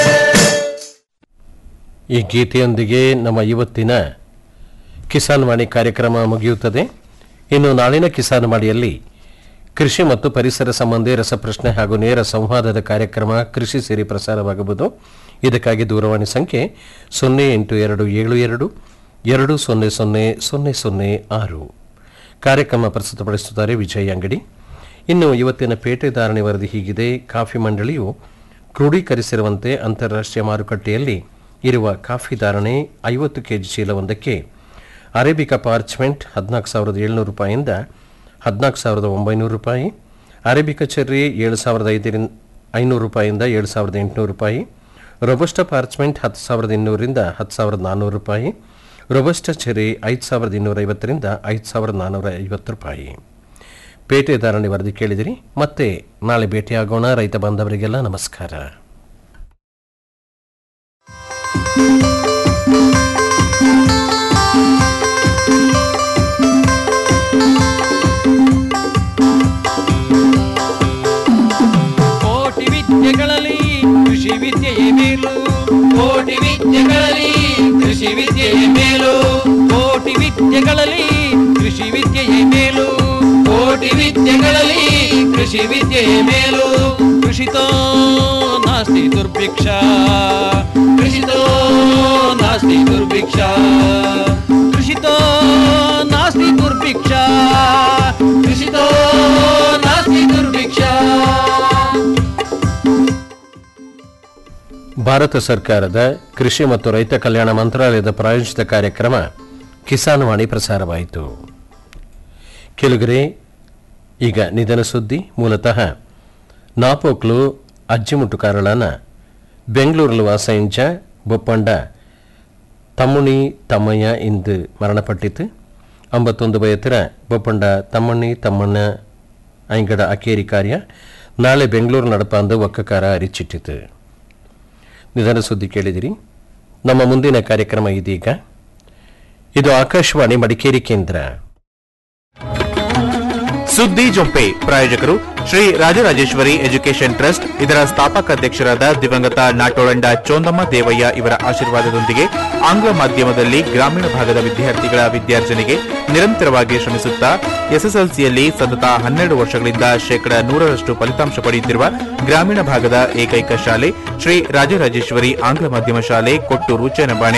Speaker 1: ಈ ಗೀತೆಯೊಂದಿಗೆ ನಮ್ಮ ಇವತ್ತಿನ ಕಿಸಾನ್ ವಾಣಿ ಕಾರ್ಯಕ್ರಮ ಮುಗಿಯುತ್ತದೆ ಇನ್ನು ನಾಳಿನ ಕಿಸಾನ್ ವಾಣಿಯಲ್ಲಿ ಕೃಷಿ ಮತ್ತು ಪರಿಸರ ಸಂಬಂಧಿ ರಸಪ್ರಶ್ನೆ ಹಾಗೂ ನೇರ ಸಂವಾದದ ಕಾರ್ಯಕ್ರಮ ಕೃಷಿ ಸೇರಿ ಪ್ರಸಾರವಾಗಬಹುದು ಇದಕ್ಕಾಗಿ ದೂರವಾಣಿ ಸಂಖ್ಯೆ ಸೊನ್ನೆ ಎಂಟು ಎರಡು ಏಳು ಎರಡು ಎರಡು ಸೊನ್ನೆ ಸೊನ್ನೆ ಸೊನ್ನೆ ಸೊನ್ನೆ ಆರು ಕಾರ್ಯಕ್ರಮ ಪ್ರಸ್ತುತಪಡಿಸುತ್ತಾರೆ ವಿಜಯ್ ಅಂಗಡಿ ಇನ್ನು ಇವತ್ತಿನ ಪೇಟೆ ಧಾರಣೆ ವರದಿ ಹೀಗಿದೆ ಕಾಫಿ ಮಂಡಳಿಯು ಕ್ರೋಢೀಕರಿಸಿರುವಂತೆ ಅಂತಾರಾಷ್ಟ್ರೀಯ ಮಾರುಕಟ್ಟೆಯಲ್ಲಿ ಇರುವ ಕಾಫಿ ಧಾರಣೆ ಐವತ್ತು ಕೆಜಿ ಚೀಲವೊಂದಕ್ಕೆ ಅರೇಬಿಕಾ ಪಾರ್ಚ್ಮೆಂಟ್ ಹದಿನಾಲ್ಕು ಸಾವಿರದ ಏಳ್ನೂರು ರೂಪಾಯಿಯಿಂದ ಹದಿನಾಲ್ಕು ಸಾವಿರದ ಒಂಬೈನೂರು ರೂಪಾಯಿ ಅರೇಬಿಕಾ ಚೆರ್ರಿ ಏಳು ಸಾವಿರದ ಐದರಿಂದ ಐನೂರು ರೂಪಾಯಿಯಿಂದ ಏಳು ಸಾವಿರದ ಎಂಟುನೂರು ರೂಪಾಯಿ ರೊಬಸ್ಟ ಪಾರ್ಚ್ಮೆಂಟ್ ಹತ್ತು ಸಾವಿರದ ಇನ್ನೂರಿಂದ ಹತ್ತು ಸಾವಿರದ ನಾನ್ನೂರು ರೂಪಾಯಿ ರೊಬಸ್ಟ ಚೆರ್ರಿ ಐದು ಸಾವಿರದ ಇನ್ನೂರ ಐವತ್ತರಿಂದ ಐದು ಸಾವಿರದ ನಾನ್ನೂರ ಐವತ್ತು ರೂಪಾಯಿ ಪೇಟೆ ಧಾರಣೆ ವರದಿ ಕೇಳಿದಿರಿ ಮತ್ತೆ ನಾಳೆ ಭೇಟಿಯಾಗೋಣ ರೈತ ಬಾಂಧವರಿಗೆಲ್ಲ ನಮಸ್ಕಾರ
Speaker 5: ಕೋಟಿ ವಿದ್ಯೆಗಳಲ್ಲಿ ಕೃಷಿ ವಿದ್ಯೆಯೇ ಮೇಲು ಕೋಟಿ ವಿದ್ಯೆಗಳಲ್ಲಿ ಕೃಷಿ ವಿದ್ಯೆಯೇ ಮೇಲು ಕೋಟಿ ವಿದ್ಯೆಗಳಲ್ಲಿ ಕೃಷಿ ವಿದ್ಯೆಯೇ ಮೇಲು ಕೋಟಿ ವಿದ್ಯೆಗಳಲ್ಲಿ ಕೃಷಿ ವಿದ್ಯೆಯೇ ಮೇಲು ಕೃಷಿತೋ ನಾಸ್ತಿ ದುರ್ಭಿಕ್ಷ ಕೃಷಿತೋ ನಾಸ್ತಿ ದುರ್ಭಿಕ್ಷ ಕೃಷಿತೋ ನಾಸ್ತಿ ದುರ್ಭಿಕ್ಷ ಕೃಷಿತೋ ನಾಸ್ತಿ ದುರ್ಭಿಕ್ಷ
Speaker 1: ಭಾರತ ಸರ್ಕಾರದ ಕೃಷಿ ಮತ್ತು ರೈತ ಕಲ್ಯಾಣ ಮಂತ್ರಾಲಯದ ಪ್ರಾಯೋಜಿತ ಕಾರ್ಯಕ್ರಮ ಕಿಸಾನ್ ವಾಣಿ ಪ್ರಸಾರವಾಯಿತು ಕೆಲುಗರೆ ಈಗ ನಿಧನ ಸುದ್ದಿ ಮೂಲತಃ ನಾಪೋಕ್ಲು ಅಜ್ಜಿಮುಟ್ಟುಕಾರಳನ ಬೆಂಗಳೂರಲ್ಲಿ ವಾಸయింಚ ಬೊಪ್ಪಂಡ ತಮ್ಮುಣಿ ತಮ್ಮಯ್ಯ ಇಂದು ಮರಣಪಟ್ಟಿತು ಅಂಬತ್ತೊಂದು ಬಯತರ ಬೊಪ್ಪಂಡ ತಮ್ಮಣ್ಣಿ ತಮ್ಮಣ್ಣ ಐಂಗಡ ಅಕೇರಿ ಕಾರ್ಯ ನಾಳೆ ಬೆಂಗಳೂರು ನಡಪಾಂದು ಒಕ್ಕಕಾರ ಅರಿಚಿಟ್ಟಿತು ನಿಧನ ಸುದ್ದಿ ಕೇಳಿದಿರಿ ನಮ್ಮ ಮುಂದಿನ ಕಾರ್ಯಕ್ರಮ ಇದೀಗ ಇದು ಆಕಾಶವಾಣಿ ಮಡಿಕೇರಿ ಕೇಂದ್ರ
Speaker 4: ಸುದ್ದಿ ಜೊಂಪೆ ಪ್ರಾಯೋಜಕರು ಶ್ರೀ ರಾಜರಾಜೇಶ್ವರಿ ಎಜುಕೇಷನ್ ಟ್ರಸ್ಟ್ ಇದರ ಸ್ಥಾಪಕ ಅಧ್ಯಕ್ಷರಾದ ದಿವಂಗತ ನಾಟೋಳಂಡ ಚೋಂದಮ್ಮ ದೇವಯ್ಯ ಇವರ ಆಶೀರ್ವಾದದೊಂದಿಗೆ ಆಂಗ್ಲ ಮಾಧ್ಯಮದಲ್ಲಿ ಗ್ರಾಮೀಣ ಭಾಗದ ವಿದ್ಯಾರ್ಥಿಗಳ ವಿದ್ಯಾರ್ಜನೆಗೆ ನಿರಂತರವಾಗಿ ಶ್ರಮಿಸುತ್ತಾ ಎಸ್ಎಸ್ಎಲ್ಸಿಯಲ್ಲಿ ಸತತ ಹನ್ನೆರಡು ವರ್ಷಗಳಿಂದ ಶೇಕಡ ನೂರರಷ್ಟು ಫಲಿತಾಂಶ ಪಡೆಯುತ್ತಿರುವ ಗ್ರಾಮೀಣ ಭಾಗದ ಏಕೈಕ ಶಾಲೆ ಶ್ರೀ ರಾಜರಾಜೇಶ್ವರಿ ಆಂಗ್ಲ ಮಾಧ್ಯಮ ಶಾಲೆ ಕೊಟ್ಟೂರು ಚೇನಬಾಣೆ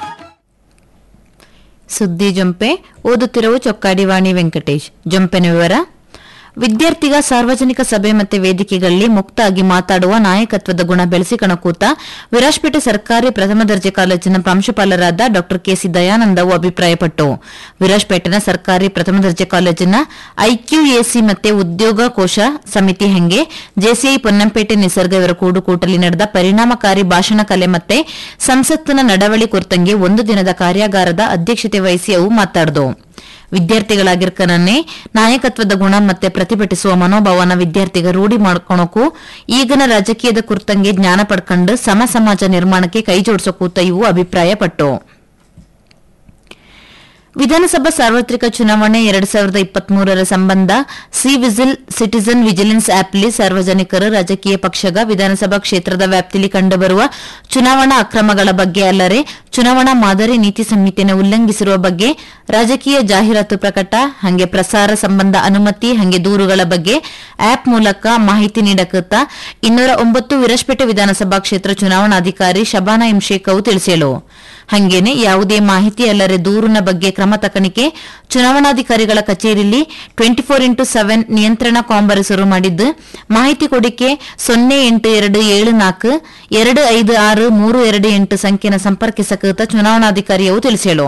Speaker 6: ಸುದ್ದಿ ಜೊಂಪೆ ಓದುತ್ತಿರುವ ಚೊಕ್ಕಾಡಿವಾಣಿ ವೆಂಕಟೇಶ್ ಜೊಂಪೆನ ವಿವರ ವಿದ್ಯಾರ್ಥಿಗ ಸಾರ್ವಜನಿಕ ಸಭೆ ಮತ್ತೆ ವೇದಿಕೆಗಳಲ್ಲಿ ಮುಕ್ತಾಗಿ ಮಾತಾಡುವ ನಾಯಕತ್ವದ ಗುಣ ಬೆಳೆಸಿಕಣಕೂತ ವಿರಾಜ್ಪೇಟೆ ಸರ್ಕಾರಿ ಪ್ರಥಮ ದರ್ಜೆ ಕಾಲೇಜಿನ ಪ್ರಾಂಶುಪಾಲರಾದ ಡಾ ಕೆಸಿ ದಯಾನಂದವು ಅಭಿಪ್ರಾಯಪಟ್ಟು ವಿರಾಜ್ಪೇಟೆನ ಸರ್ಕಾರಿ ಪ್ರಥಮ ದರ್ಜೆ ಕಾಲೇಜಿನ ಐಕ್ಯೂಎಸಿ ಮತ್ತೆ ಉದ್ಯೋಗ ಕೋಶ ಸಮಿತಿ ಹಂಗೆ ಜೆಸಿಐ ಪೊನ್ನಂಪೇಟೆ ನಿಸರ್ಗ ಇವರ ಕೂಡುಕೂಟಲ್ಲಿ ನಡೆದ ಪರಿಣಾಮಕಾರಿ ಭಾಷಣ ಕಲೆ ಮತ್ತೆ ಸಂಸತ್ತಿನ ನಡವಳಿ ಕುರಿತಂಗೆ ಒಂದು ದಿನದ ಕಾರ್ಯಾಗಾರದ ಅಧ್ಯಕ್ಷತೆ ವಹಿಸಿ ಅವು ಮಾತಾಡಿದವು ವಿದ್ಯಾರ್ಥಿಗಳಾಗಿರ್ಕನನ್ನೇ ನಾಯಕತ್ವದ ಗುಣ ಮತ್ತೆ ಪ್ರತಿಭಟಿಸುವ ಮನೋಭಾವನ ವಿದ್ಯಾರ್ಥಿಗ ರೂಢಿ ಮಾಡ್ಕೊಳಕು ಈಗಿನ ರಾಜಕೀಯದ ಕುರಿತಂಗೆ ಜ್ಞಾನ ಪಡ್ಕೊಂಡು ಸಮ ಸಮಾಜ ನಿರ್ಮಾಣಕ್ಕೆ ಕೈ ಜೋಡಿಸೋ ಕೂತ ಇವು ಅಭಿಪ್ರಾಯಪಟ್ಟು ವಿಧಾನಸಭಾ ಸಾರ್ವತ್ರಿಕ ಚುನಾವಣೆ ಎರಡ್ ಸಾವಿರದ ಇಪ್ಪತ್ಮೂರರ ಸಂಬಂಧ ಸಿ ವಿಜಿಲ್ ಸಿಟಿಜನ್ ವಿಜಿಲೆನ್ಸ್ ಆಪ್ಲಿ ಸಾರ್ವಜನಿಕರು ರಾಜಕೀಯ ಪಕ್ಷಗ ವಿಧಾನಸಭಾ ಕ್ಷೇತ್ರದ ವ್ಯಾಪ್ತಿಯಲ್ಲಿ ಕಂಡುಬರುವ ಚುನಾವಣಾ ಅಕ್ರಮಗಳ ಬಗ್ಗೆ ಅಲ್ಲದೆ ಚುನಾವಣಾ ಮಾದರಿ ನೀತಿ ಸಂಹಿತೆಯನ್ನು ಉಲ್ಲಂಘಿಸಿರುವ ಬಗ್ಗೆ ರಾಜಕೀಯ ಜಾಹೀರಾತು ಪ್ರಕಟ ಹಂಗೆ ಪ್ರಸಾರ ಸಂಬಂಧ ಅನುಮತಿ ಹಂಗೆ ದೂರುಗಳ ಬಗ್ಗೆ ಆಪ್ ಮೂಲಕ ಮಾಹಿತಿ ನೀಡಕತ್ತ ಇನ್ನೂರ ಒಂಬತ್ತು ವಿರಸ್ಪೇಟೆ ವಿಧಾನಸಭಾ ಕ್ಷೇತ್ರ ಚುನಾವಣಾಧಿಕಾರಿ ಶಬಾನಾ ಎಂ ಶೇಖ್ ಅವು ತಿಳಿಸಿದರು ಹಂಗೇನೆ ಯಾವುದೇ ಮಾಹಿತಿ ಅಲ್ಲದೆ ದೂರಿನ ಬಗ್ಗೆ ಕ್ರಮ ತಕನಿಕೆ ಚುನಾವಣಾಧಿಕಾರಿಗಳ ಕಚೇರಿಯಲ್ಲಿ ಟ್ವೆಂಟಿ ಫೋರ್ ಇಂಟು ಸೆವೆನ್ ನಿಯಂತ್ರಣ ಕಾಂಬರ್ ಶುರು ಮಾಡಿದ್ದು ಮಾಹಿತಿ ಕೊಡಿಕೆ ಸೊನ್ನೆ ಎಂಟು ಎರಡು ಏಳು ನಾಲ್ಕು ಎರಡು ಐದು ಆರು ಮೂರು ಎರಡು ಎಂಟು ಸಂಖ್ಯೆನ ಸಂಪರ್ಕಿಸಕೃತ ಚುನಾವಣಾಧಿಕಾರಿಯವು ತಿಳಿಸಿದರು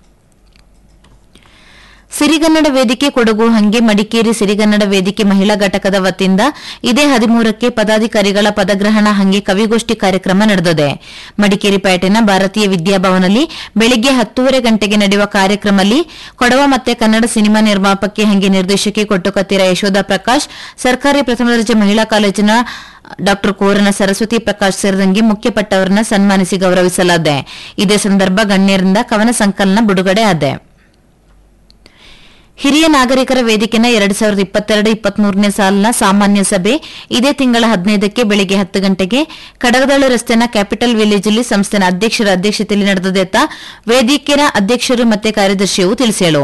Speaker 6: ಸಿರಿಗನ್ನಡ ವೇದಿಕೆ ಕೊಡಗು ಹಂಗೆ ಮಡಿಕೇರಿ ಸಿರಿಗನ್ನಡ ವೇದಿಕೆ ಮಹಿಳಾ ಘಟಕದ ವತಿಯಿಂದ ಇದೇ ಹದಿಮೂರಕ್ಕೆ ಪದಾಧಿಕಾರಿಗಳ ಪದಗ್ರಹಣ ಹಂಗೆ ಕವಿಗೋಷ್ಠಿ ಕಾರ್ಯಕ್ರಮ ನಡೆದಿದೆ ಮಡಿಕೇರಿ ಪೇಟೆನ ಭಾರತೀಯ ವಿದ್ಯಾಭವನಲ್ಲಿ ಬೆಳಿಗ್ಗೆ ಹತ್ತೂವರೆ ಗಂಟೆಗೆ ನಡೆಯುವ ಕಾರ್ಯಕ್ರಮದಲ್ಲಿ ಕೊಡವ ಮತ್ತೆ ಕನ್ನಡ ಸಿನಿಮಾ ನಿರ್ಮಾಪಕಿ ಹಂಗೆ ನಿರ್ದೇಶಕಿ ಕೊಟ್ಟುಕತ್ತಿರ ಯಶೋಧ ಪ್ರಕಾಶ್ ಸರ್ಕಾರಿ ಪ್ರಥಮ ದರ್ಜೆ ಮಹಿಳಾ ಕಾಲೇಜಿನ ಡಾ ಕೋರನ ಸರಸ್ವತಿ ಪ್ರಕಾಶ್ ಸೇರಿದಂಗೆ ಮುಖ್ಯಪಟ್ಟವರನ್ನ ಸನ್ಮಾನಿಸಿ ಗೌರವಿಸಲಾಗಿದೆ ಇದೇ ಸಂದರ್ಭ ಗಣ್ಯರಿಂದ ಕವನ ಸಂಕಲನ ಬಿಡುಗಡೆ ಆದೆ ಹಿರಿಯ ನಾಗರಿಕರ ವೇದಿಕೆನ ಎರಡ್ ಸಾವಿರದ ಇಪ್ಪತ್ತೆರಡು ಇಪ್ಪತ್ಮೂರನೇ ಸಾಲಿನ ಸಾಮಾನ್ಯ ಸಭೆ ಇದೇ ತಿಂಗಳ ಹದಿನೈದಕ್ಕೆ ಬೆಳಿಗ್ಗೆ ಹತ್ತು ಗಂಟೆಗೆ ಕಡಗದಾಳು ರಸ್ತೆನ ಕ್ಯಾಪಿಟಲ್ ವಿಲೇಜ್ನಲ್ಲಿ ಸಂಸ್ಥೆನ ಅಧ್ಯಕ್ಷರ ಅಧ್ಯಕ್ಷತೆಯಲ್ಲಿ ನಡೆದದೆತ್ತ ವೇದಿಕೆಯ ಅಧ್ಯಕ್ಷರು ಮತ್ತೆ ಕಾರ್ಯದರ್ಶಿಯು ತಿಳಿಸೇಳು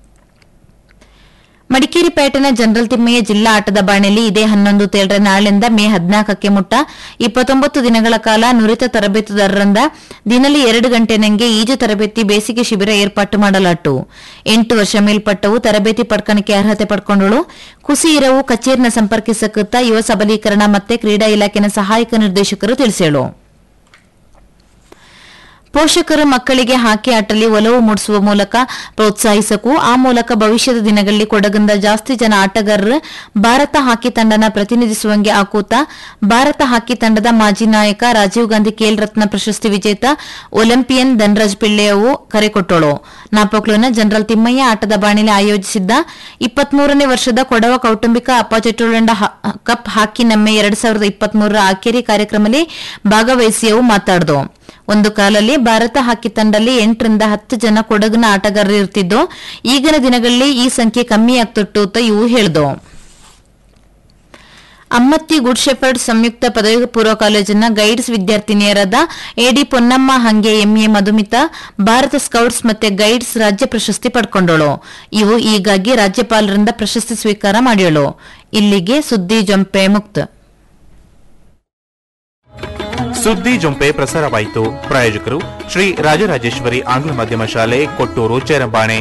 Speaker 6: ಮಡಿಕೇರಿ ಪೇಟೆನ ಜನರಲ್ ತಿಮ್ಮಯ್ಯ ಜಿಲ್ಲಾ ಆಟದ ಬಾಣೆಯಲ್ಲಿ ಇದೇ ಹನ್ನೊಂದು ತೇಳರ ನಾಳೆಯಿಂದ ಮೇ ಹದಿನಾಲ್ಕಕ್ಕೆ ಮುಟ್ಟ ಇಪ್ಪತ್ತೊಂಬತ್ತು ದಿನಗಳ ಕಾಲ ನುರಿತ ತರಬೇತುದಾರರಿಂದ ದಿನಲಿ ಎರಡು ಗಂಟೆನಂಗೆ ಈಜು ತರಬೇತಿ ಬೇಸಿಗೆ ಶಿಬಿರ ಏರ್ಪಾಟು ಮಾಡಲಾಟು ಎಂಟು ವರ್ಷ ಮೇಲ್ಪಟ್ಟವು ತರಬೇತಿ ಪಡ್ಕಣಿಕೆ ಅರ್ಹತೆ ಪಡ್ಕೊಂಡಳು ಕುಸಿ ಇರವು ಕಚೇರಿನ ಸಂಪರ್ಕಿಸಕೃತ ಯುವ ಸಬಲೀಕರಣ ಮತ್ತೆ ಕ್ರೀಡಾ ಇಲಾಖೆನ ಸಹಾಯಕ ನಿರ್ದೇಶಕರು ತಿಳಿಸೇಳು ಪೋಷಕರು ಮಕ್ಕಳಿಗೆ ಹಾಕಿ ಆಟಲ್ಲಿ ಒಲವು ಮೂಡಿಸುವ ಮೂಲಕ ಪ್ರೋತ್ಸಾಹಿಸಕು ಆ ಮೂಲಕ ಭವಿಷ್ಯದ ದಿನಗಳಲ್ಲಿ ಕೊಡಗಿಂದ ಜಾಸ್ತಿ ಜನ ಆಟಗಾರರು ಭಾರತ ಹಾಕಿ ತಂಡನ ಪ್ರತಿನಿಧಿಸುವಂಗೆ ಆಕೂತ ಭಾರತ ಹಾಕಿ ತಂಡದ ಮಾಜಿ ನಾಯಕ ರಾಜೀವ್ ಗಾಂಧಿ ಖೇಲ್ ರತ್ನ ಪ್ರಶಸ್ತಿ ವಿಜೇತ ಒಲಿಂಪಿಯನ್ ಧನರಾಜ್ ಪಿಳ್ಳೆಯವು ಕರೆ ಕೊಟ್ಟಳು ನಾಪೋಕ್ಲುನ ಜನರಲ್ ತಿಮ್ಮಯ್ಯ ಆಟದ ಬಾಣಿಲಿ ಆಯೋಜಿಸಿದ್ದ ಇಪ್ಪತ್ಮೂರನೇ ವರ್ಷದ ಕೊಡವ ಕೌಟುಂಬಿಕ ಅಪಚಟುಳಂಡ ಕಪ್ ಹಾಕಿ ನಮ್ಮೆ ಎರಡ್ ಸಾವಿರದ ಇಪ್ಪತ್ಮೂರರ ಆಖೇರಿ ಕಾರ್ಯಕ್ರಮದಲ್ಲಿ ಭಾಗವಹಿಸಿಯವು ಮಾತಾಡಿದು ಒಂದು ಕಾಲಲ್ಲಿ ಭಾರತ ಹಾಕಿ ತಂಡದಲ್ಲಿ ಎಂಟರಿಂದ ಹತ್ತು ಜನ ಕೊಡಗಿನ ಆಟಗಾರರು ಇರ್ತಿದ್ದು ಈಗಿನ ದಿನಗಳಲ್ಲಿ ಈ ಸಂಖ್ಯೆ ಕಮ್ಮಿ ಆಗ್ತಿಟ್ಟು ಅಂತ ಇವು ಹೇಳ್ದು ಅಮ್ಮತ್ತಿ ಗುಡ್ ಶೆಫರ್ಡ್ ಸಂಯುಕ್ತ ಪದವಿ ಪೂರ್ವ ಕಾಲೇಜಿನ ಗೈಡ್ಸ್ ವಿದ್ಯಾರ್ಥಿನಿಯರಾದ ಎಡಿ ಪೊನ್ನಮ್ಮ ಹಂಗೆ ಎಂಎ ಮಧುಮಿತಾ ಭಾರತ ಸ್ಕೌಟ್ಸ್ ಮತ್ತೆ ಗೈಡ್ಸ್ ರಾಜ್ಯ ಪ್ರಶಸ್ತಿ ಪಡ್ಕೊಂಡಳು ಇವು ಈಗಾಗಿ ರಾಜ್ಯಪಾಲರಿಂದ ಪ್ರಶಸ್ತಿ ಸ್ವೀಕಾರ ಮಾಡ್ಯಳು ಇಲ್ಲಿಗೆ ಸುದ್ದಿ ಜಂಪೆ ಮುಕ್ತ
Speaker 4: ಸುದ್ದಿ ಜೊಂಪೆ ಪ್ರಸಾರವಾಯಿತು ಪ್ರಾಯೋಜಕರು ಶ್ರೀ ರಾಜರಾಜೇಶ್ವರಿ ಆಂಗ್ಲ ಮಾಧ್ಯಮ ಶಾಲೆ ಕೊಟ್ಟೂರು ಚೇರಂಬಾಣೆ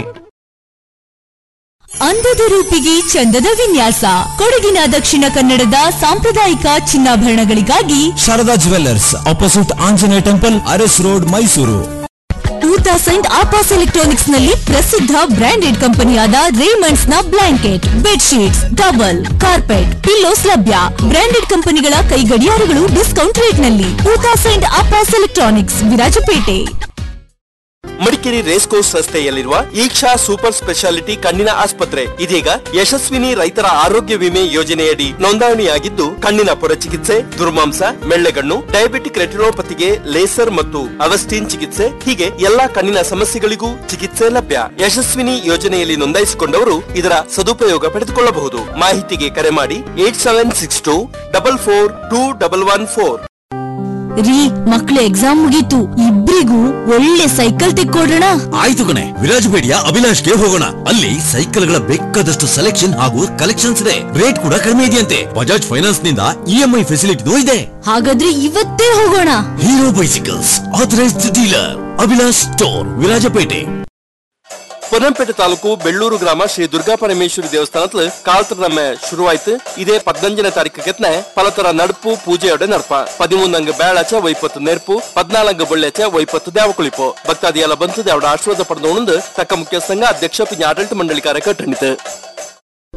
Speaker 7: ಅಂದದ ರೂಪಿಗೆ ಚಂದದ ವಿನ್ಯಾಸ ಕೊಡಗಿನ ದಕ್ಷಿಣ ಕನ್ನಡದ ಸಾಂಪ್ರದಾಯಿಕ ಚಿನ್ನಾಭರಣಗಳಿಗಾಗಿ
Speaker 8: Sharada jewellers opposite Anjaneya temple Aras road Mysuru
Speaker 7: two thousand ಆಪಾಸ್ ಎಲೆಕ್ಟ್ರಾನಿಕ್ಸ್ ನಲ್ಲಿ ಪ್ರಸಿದ್ಧ ಬ್ರಾಂಡೆಡ್ ಕಂಪನಿಯಾದ ರೇಮಂಡ್ಸ್ ನ blanket bedsheets double carpet pillows ಲಭ್ಯ ಬ್ರಾಂಡೆಡ್ ಕಂಪನಿಗಳ ಕೈ ಗಡಿಯಾರಗಳು ಡಿಸ್ಕೌಂಟ್ ರೇಟ್ ನಲ್ಲಿ ಟೂ ತೌಸಂಡ್ ಆಪಾಸ್ electronics Virajpet
Speaker 9: Madikeri race course ರಸ್ತೆಯಲ್ಲಿರುವ ಈಕ್ಷಾ ಸೂಪರ್ ಸ್ಪೆಷಾಲಿಟಿ ಕಣ್ಣಿನ ಆಸ್ಪತ್ರೆ ಇದೀಗ ಯಶಸ್ವಿನಿ ರೈತರ ಆರೋಗ್ಯ ವಿಮೆ ಯೋಜನೆಯಡಿ ನೋಂದಣಿಯಾಗಿದ್ದು ಕಣ್ಣಿನ ಚಿಕಿತ್ಸೆ ದುರ್ಮಾಂಸ ಮೆಳ್ಳೆಗಣ್ಣು ಡಯಾಬಿಟಿಕ್ ರೆಟಿನೋಪತಿಗೆ ಲೇಸರ್ ಮತ್ತು ಅವಸ್ಟಿನ್ ಚಿಕಿತ್ಸೆ ಹೀಗೆ ಎಲ್ಲಾ ಕಣ್ಣಿನ ಸಮಸ್ಯೆಗಳಿಗೂ ಚಿಕಿತ್ಸೆ ಲಭ್ಯ ಯಶಸ್ವಿನಿ ಯೋಜನೆಯಲ್ಲಿ ನೋಂದಾಯಿಸಿಕೊಂಡವರು ಇದರ ಸದುಪಯೋಗ ಪಡೆದುಕೊಳ್ಳಬಹುದು ಮಾಹಿತಿಗೆ ಕರೆ ಮಾಡಿ eight seven six two double four two double one four
Speaker 7: ರೀ ಮಕ್ಳ ಎಕ್ಸಾಮ್ ಮುಗೀತು ಇಬ್ರಿಗೂ ಒಳ್ಳೆ ಸೈಕಲ್ ತೆಕ್ಕೊಡ್ರಣ
Speaker 8: ಆಯ್ತು ಕಣೆ ವಿರಾಜಪೇಟೆಯ ಅಭಿಲಾಷ್ಗೆ ಹೋಗೋಣ ಅಲ್ಲಿ ಸೈಕಲ್ಗಳ ಬೇಕಾದಷ್ಟು ಸೆಲೆಕ್ಷನ್ ಹಾಗೂ ಕಲೆಕ್ಷನ್ಸ್ ಇದೆ ರೇಟ್ ಕೂಡ ಕಡಿಮೆ ಇದೆಯಂತೆ ಬಜಾಜ್ ಫೈನಾನ್ಸ್ ನಿಂದ ಇಎಂಐ ಫೆಸಿಲಿಟಿನೂ ಇದೆ
Speaker 7: ಹಾಗಾದ್ರೆ ಇವತ್ತೇ ಹೋಗೋಣ
Speaker 8: Hero bicycles authorised dealer Abhilash store Virajpet
Speaker 9: Ponnampet taluk Belluru ಗ್ರಾಮ ಶ್ರೀ ದುರ್ಗಾ ಪರಮೇಶ್ವರಿ ದೇವಸ್ಥಾನത്തിൽ ಕಾಲ್ತರ ನಮ್ಮ ಶುರುವಾಯ್ತು ಇದೇ ಪದ್ನಂಜನೇ ತಾರೀಕು ಕೆತ್ನೆ ಪಲತರ ನಡುಪು ಪೂಜೆಯೋಡೆ ನಡಪ ಪದಿಮೂನಂಗ ಬೇಳಾಚ ವೈಪತ್ತು ನೆರ್ಪು ಪದ್ನಾಲಂಗ ಬೊಳ್ಳೆಚ ವೈಪತ್ತು ದೇವಕುಳಿಪು ಭಕ್ತಾದಿಯೆಲ್ಲ ಬಂತು ದೇವಡ ಆಶೀರ್ವಾದ ಪಡೆದು ತಕ್ಕ ಮುಖ್ಯಸ್ಥಂಗ ಅಧ್ಯಕ್ಷ ಪಿಂಜ ಆಡಳಿತ ಮಂಡಳಿ ಕಾರ್ಯ ಕಟ್ಟಣಿತು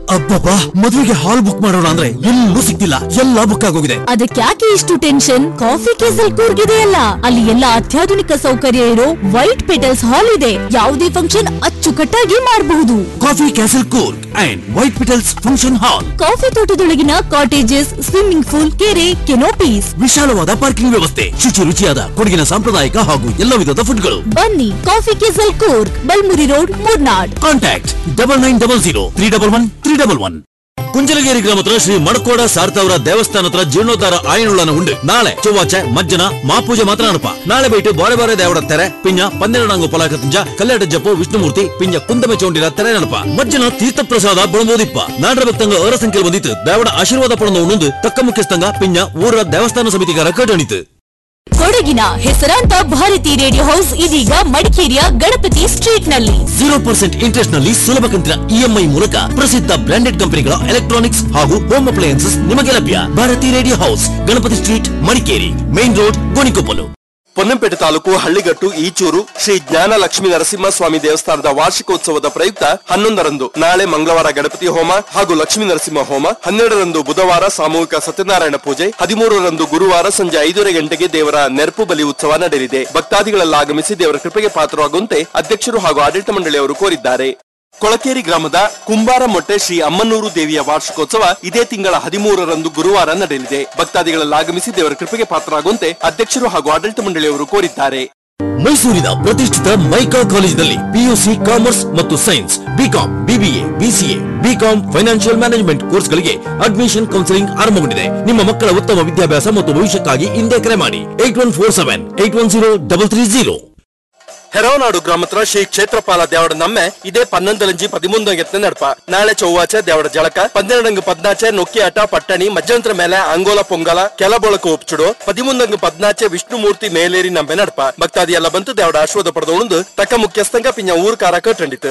Speaker 8: ಅಬ್ಬಬ್ಬಾ ಮದುವೆಗೆ ಹಾಲ್ ಬುಕ್ ಮಾಡೋಣ ಅಂದ್ರೆ ಎಲ್ಲೂ ಸಿಗ್ತಿಲ್ಲ ಎಲ್ಲ ಬುಕ್ ಆಗೋಗಿದೆ
Speaker 7: ಅದಕ್ಕೆ ಯಾಕೆ ಇಷ್ಟು ಟೆನ್ಷನ್ ಕಾಫಿ ಕೇಸಲ್ ಕೂರ್ಗಿದೆಯಲ್ಲ ಅಲ್ಲಿ ಎಲ್ಲ ಅತ್ಯಾಧುನಿಕ ಸೌಕರ್ಯ ಇರೋ ವೈಟ್ ಪೆಟಲ್ಸ್ ಹಾಲ್ ಇದೆ ಯಾವುದೇ ಫಂಕ್ಷನ್ ಅಚ್ಚುಕಟ್ಟಾಗಿ ಮಾಡಬಹುದು
Speaker 8: coffee castle Coorg and white petals function hall
Speaker 7: coffee ತೋಟದೊಳಗಿನ ಕಾಟೇಜಸ್ ಸ್ವಿಮ್ಮಿಂಗ್ ಪೂಲ್ ಕೆರೆ ಕೆನೋಪೀಸ್
Speaker 8: ವಿಶಾಲವಾದ ಪಾರ್ಕಿಂಗ್ ವ್ಯವಸ್ಥೆ ಶುಚಿ ರುಚಿಯಾದ ಕೊಡಗಿನ ಸಾಂಪ್ರದಾಯಿಕ ಹಾಗೂ ಎಲ್ಲ ವಿಧದ ಫುಡ್ಗಳು
Speaker 7: ಬನ್ನಿ coffee castle Coorg Balmuri road Murnad
Speaker 8: contact double nine double zero three double one three double one Kunjalageri ಗ್ರಾಮ ಹತ್ರ ಶ್ರೀ ಮಡಕೋಡ ಸಾರ್ತವರ ದೇವಸ್ಥಾನ ಹತ್ರ ಜೀರ್ಣೋದ್ಧಾರ ಆಯನುಳ್ಳನ ಉಂಡು ನಾಳೆ ಚೊವ್ವಾಚೆ ಮಜ್ಜನ ಮಾಪೂಜೆ ಮಾತ್ರ ಅನಪ ನಾಳೆ ಬೈಟ್ ಬಾರೆ ಬಾರೆ ದೇವಡ ತೆರೆ ಪಿಂಜ ಪನ್ನೆರಡಂಗು ಪಲಾಕ ತಿಂಜ ಕಲ್ಯಾಟ ಜಪ್ಪು ವಿಷ್ಣುಮೂರ್ತಿ ಪಿಂಜ ಕುಂದಮೆ ಚೌಂಡಿರ ತೆರೆ ನೆನಪ ಮಜ್ಜನ ತೀರ್ಥ ಪ್ರಸಾದ ಬಳಬೋದಿಪ್ಪ ನಾಡ್ರ ಭಕ್ತಂಗ ಅರ ಸಂಖ್ಯೆ ಬಂದಿತ್ತು ದೇವಡ ಆಶೀರ್ವಾದ ಪಡೆದ ಉಣ್ಣು ತಕ್ಕ ಮುಖ್ಯಸ್ಥಂಗ ಪಿಂಜ ಊರ ದೇವಸ್ಥಾನ ಸಮಿತಿಗಾರ ಕಟಣಿತು
Speaker 7: ಕೊಡಗಿನ ಹೆಸರಾಂತ ಭಾರತಿ ರೇಡಿಯೋ ಹೌಸ್ ಇದೀಗ ಮಡಿಕೇರಿಯ ಗಣಪತಿ ಸ್ಟ್ರೀಟ್ ನಲ್ಲಿ
Speaker 8: ಜೀರೋ ಪರ್ಸೆಂಟ್ ಇಂಟ್ರೆಸ್ಟ್ ನಲ್ಲಿ ಸುಲಭ ಕಂತಿನ ಇಎಂಐ ಮೂಲಕ ಪ್ರಸಿದ್ಧ ಬ್ರಾಂಡೆಡ್ ಕಂಪನಿಗಳ ಎಲೆಕ್ಟ್ರಾನಿಕ್ಸ್ ಹಾಗೂ ಹೋಮ್ ಅಪ್ಲಯನ್ಸಸ್ ನಿಮಗೆ ಲಭ್ಯ Bharati radio house Ganapati street Madikeri main road Gonikoppal
Speaker 9: Ponnampet taluk Halligattu Echur Shri Gnana Lakshmi Narasimhaswamy ದೇವಸ್ಥಾನದ ವಾರ್ಷಿಕೋತ್ಸವದ ಪ್ರಯುಕ್ತ ಹನ್ನೊಂದರಂದು ನಾಳೆ ಮಂಗಳವಾರ ಗಣಪತಿ ಹೋಮ ಹಾಗೂ ಲಕ್ಷ್ಮೀ ನರಸಿಂಹ ಹೋಮ ಹನ್ನೆರಡರಂದು ಬುಧವಾರ ಸಾಮೂಹಿಕ ಸತ್ಯನಾರಾಯಣ ಪೂಜೆ ಹದಿಮೂರರಂದು ಗುರುವಾರ ಸಂಜೆ ಐದೂವರೆ ಗಂಟೆಗೆ ದೇವರ ನೆರಪು ಬಲಿ ಉತ್ಸವ ನಡೆಯಲಿದೆ ಭಕ್ತಾದಿಗಳೆಲ್ಲ ಆಗಮಿಸಿ ದೇವರ ಕೃಪೆಗೆ ಪಾತ್ರರಾಗುವಂತೆ ಅಧ್ಯಕ್ಷರು ಹಾಗೂ ಆಡಳಿತ ಮಂಡಳಿಯವರು ಕೋರಿದ್ದಾರೆ ಕೊಳಕೇರಿ ಗ್ರಾಮದ ಕುಂಬಾರ ಮೊಟ್ಟೆ ಶ್ರೀ ಅಮ್ಮನೂರು ದೇವಿಯ ವಾರ್ಷಿಕೋತ್ಸವ ಇದೇ ತಿಂಗಳ ಹದಿಮೂರರಂದು ಗುರುವಾರ ನಡೆಯಲಿದೆ ಭಕ್ತಾದಿಗಳೆಲ್ಲ ಆಗಮಿಸಿ ದೇವರ ಕೃಪೆಗೆ ಪಾತ್ರರಾಗುವಂತೆ ಅಧ್ಯಕ್ಷರು ಹಾಗೂ ಆಡಳಿತ ಮಂಡಳಿಯವರು ಕೋರಿದ್ದಾರೆ
Speaker 8: ಮೈಸೂರಿನ ಪ್ರತಿಷ್ಠಿತ ಮೈಕಾ ಕಾಲೇಜಿನಲ್ಲಿ ಪಿಯುಸಿ ಕಾಮರ್ಸ್ ಮತ್ತು science B Com BBA BCA B Com financial management ಕೋರ್ಸ್ಗಳಿಗೆ ಅಡ್ಮಿಷನ್ ಕೌನ್ಸಿಲಿಂಗ್ ಆರಂಭಗೊಂಡಿದೆ ನಿಮ್ಮ ಮಕ್ಕಳ ಉತ್ತಮ ವಿದ್ಯಾಭ್ಯಾಸ ಮತ್ತು ಭವಿಷ್ಯಕ್ಕಾಗಿ ಹಿಂದೆ ಕರೆ ಮಾಡಿ eight one four seven eight one zero double three zero
Speaker 9: Heravanadu ಗ್ರಾಮತ್ರ ಶ್ರೀ ಕ್ಷೇತ್ರಪಾಲ ದೇವಡ ನಮ್ಮೆ ಇದೇ ಪನ್ನೊಂದಲಂಜಿ ಪದಿಮೂಂದು ಎತ್ತನೆ ನಡಪ ನಾಳೆ ಚೊವ್ವಾಚೆ ದೇವಡ ಜಳಕ ಪನ್ನೆರಡಂಗು ಪದ್ನಾಚೆ ನೊಕ್ಕಿ ಆಟ ಪಟ್ಟಣಿ ಮಧ್ಯಂತರ ಮೇಲೆ ಅಂಗೋಲ ಪೊಂಗಲ ಕೆಲಬೊಳಕು ಒಪ್ಚುಡು ಪದಿಮೂಂದಂಗು ಪದ್ನಾಚೆ ವಿಷ್ಣುಮೂರ್ತಿ ಮೇಲೇರಿ ನಂಬೆ ನಡಪ ಭಕ್ತಾದಿ ಎಲ್ಲ ಬಂತು ದೇವಡ ಆಶ್ವಾದ ಪಡೆದು ತಕ್ಕ ಮುಖ್ಯಸ್ಥಂಗ ಪಿಂಜ ಊರ್ ಕಾರ ಕಟ್ಟಂಡಿತು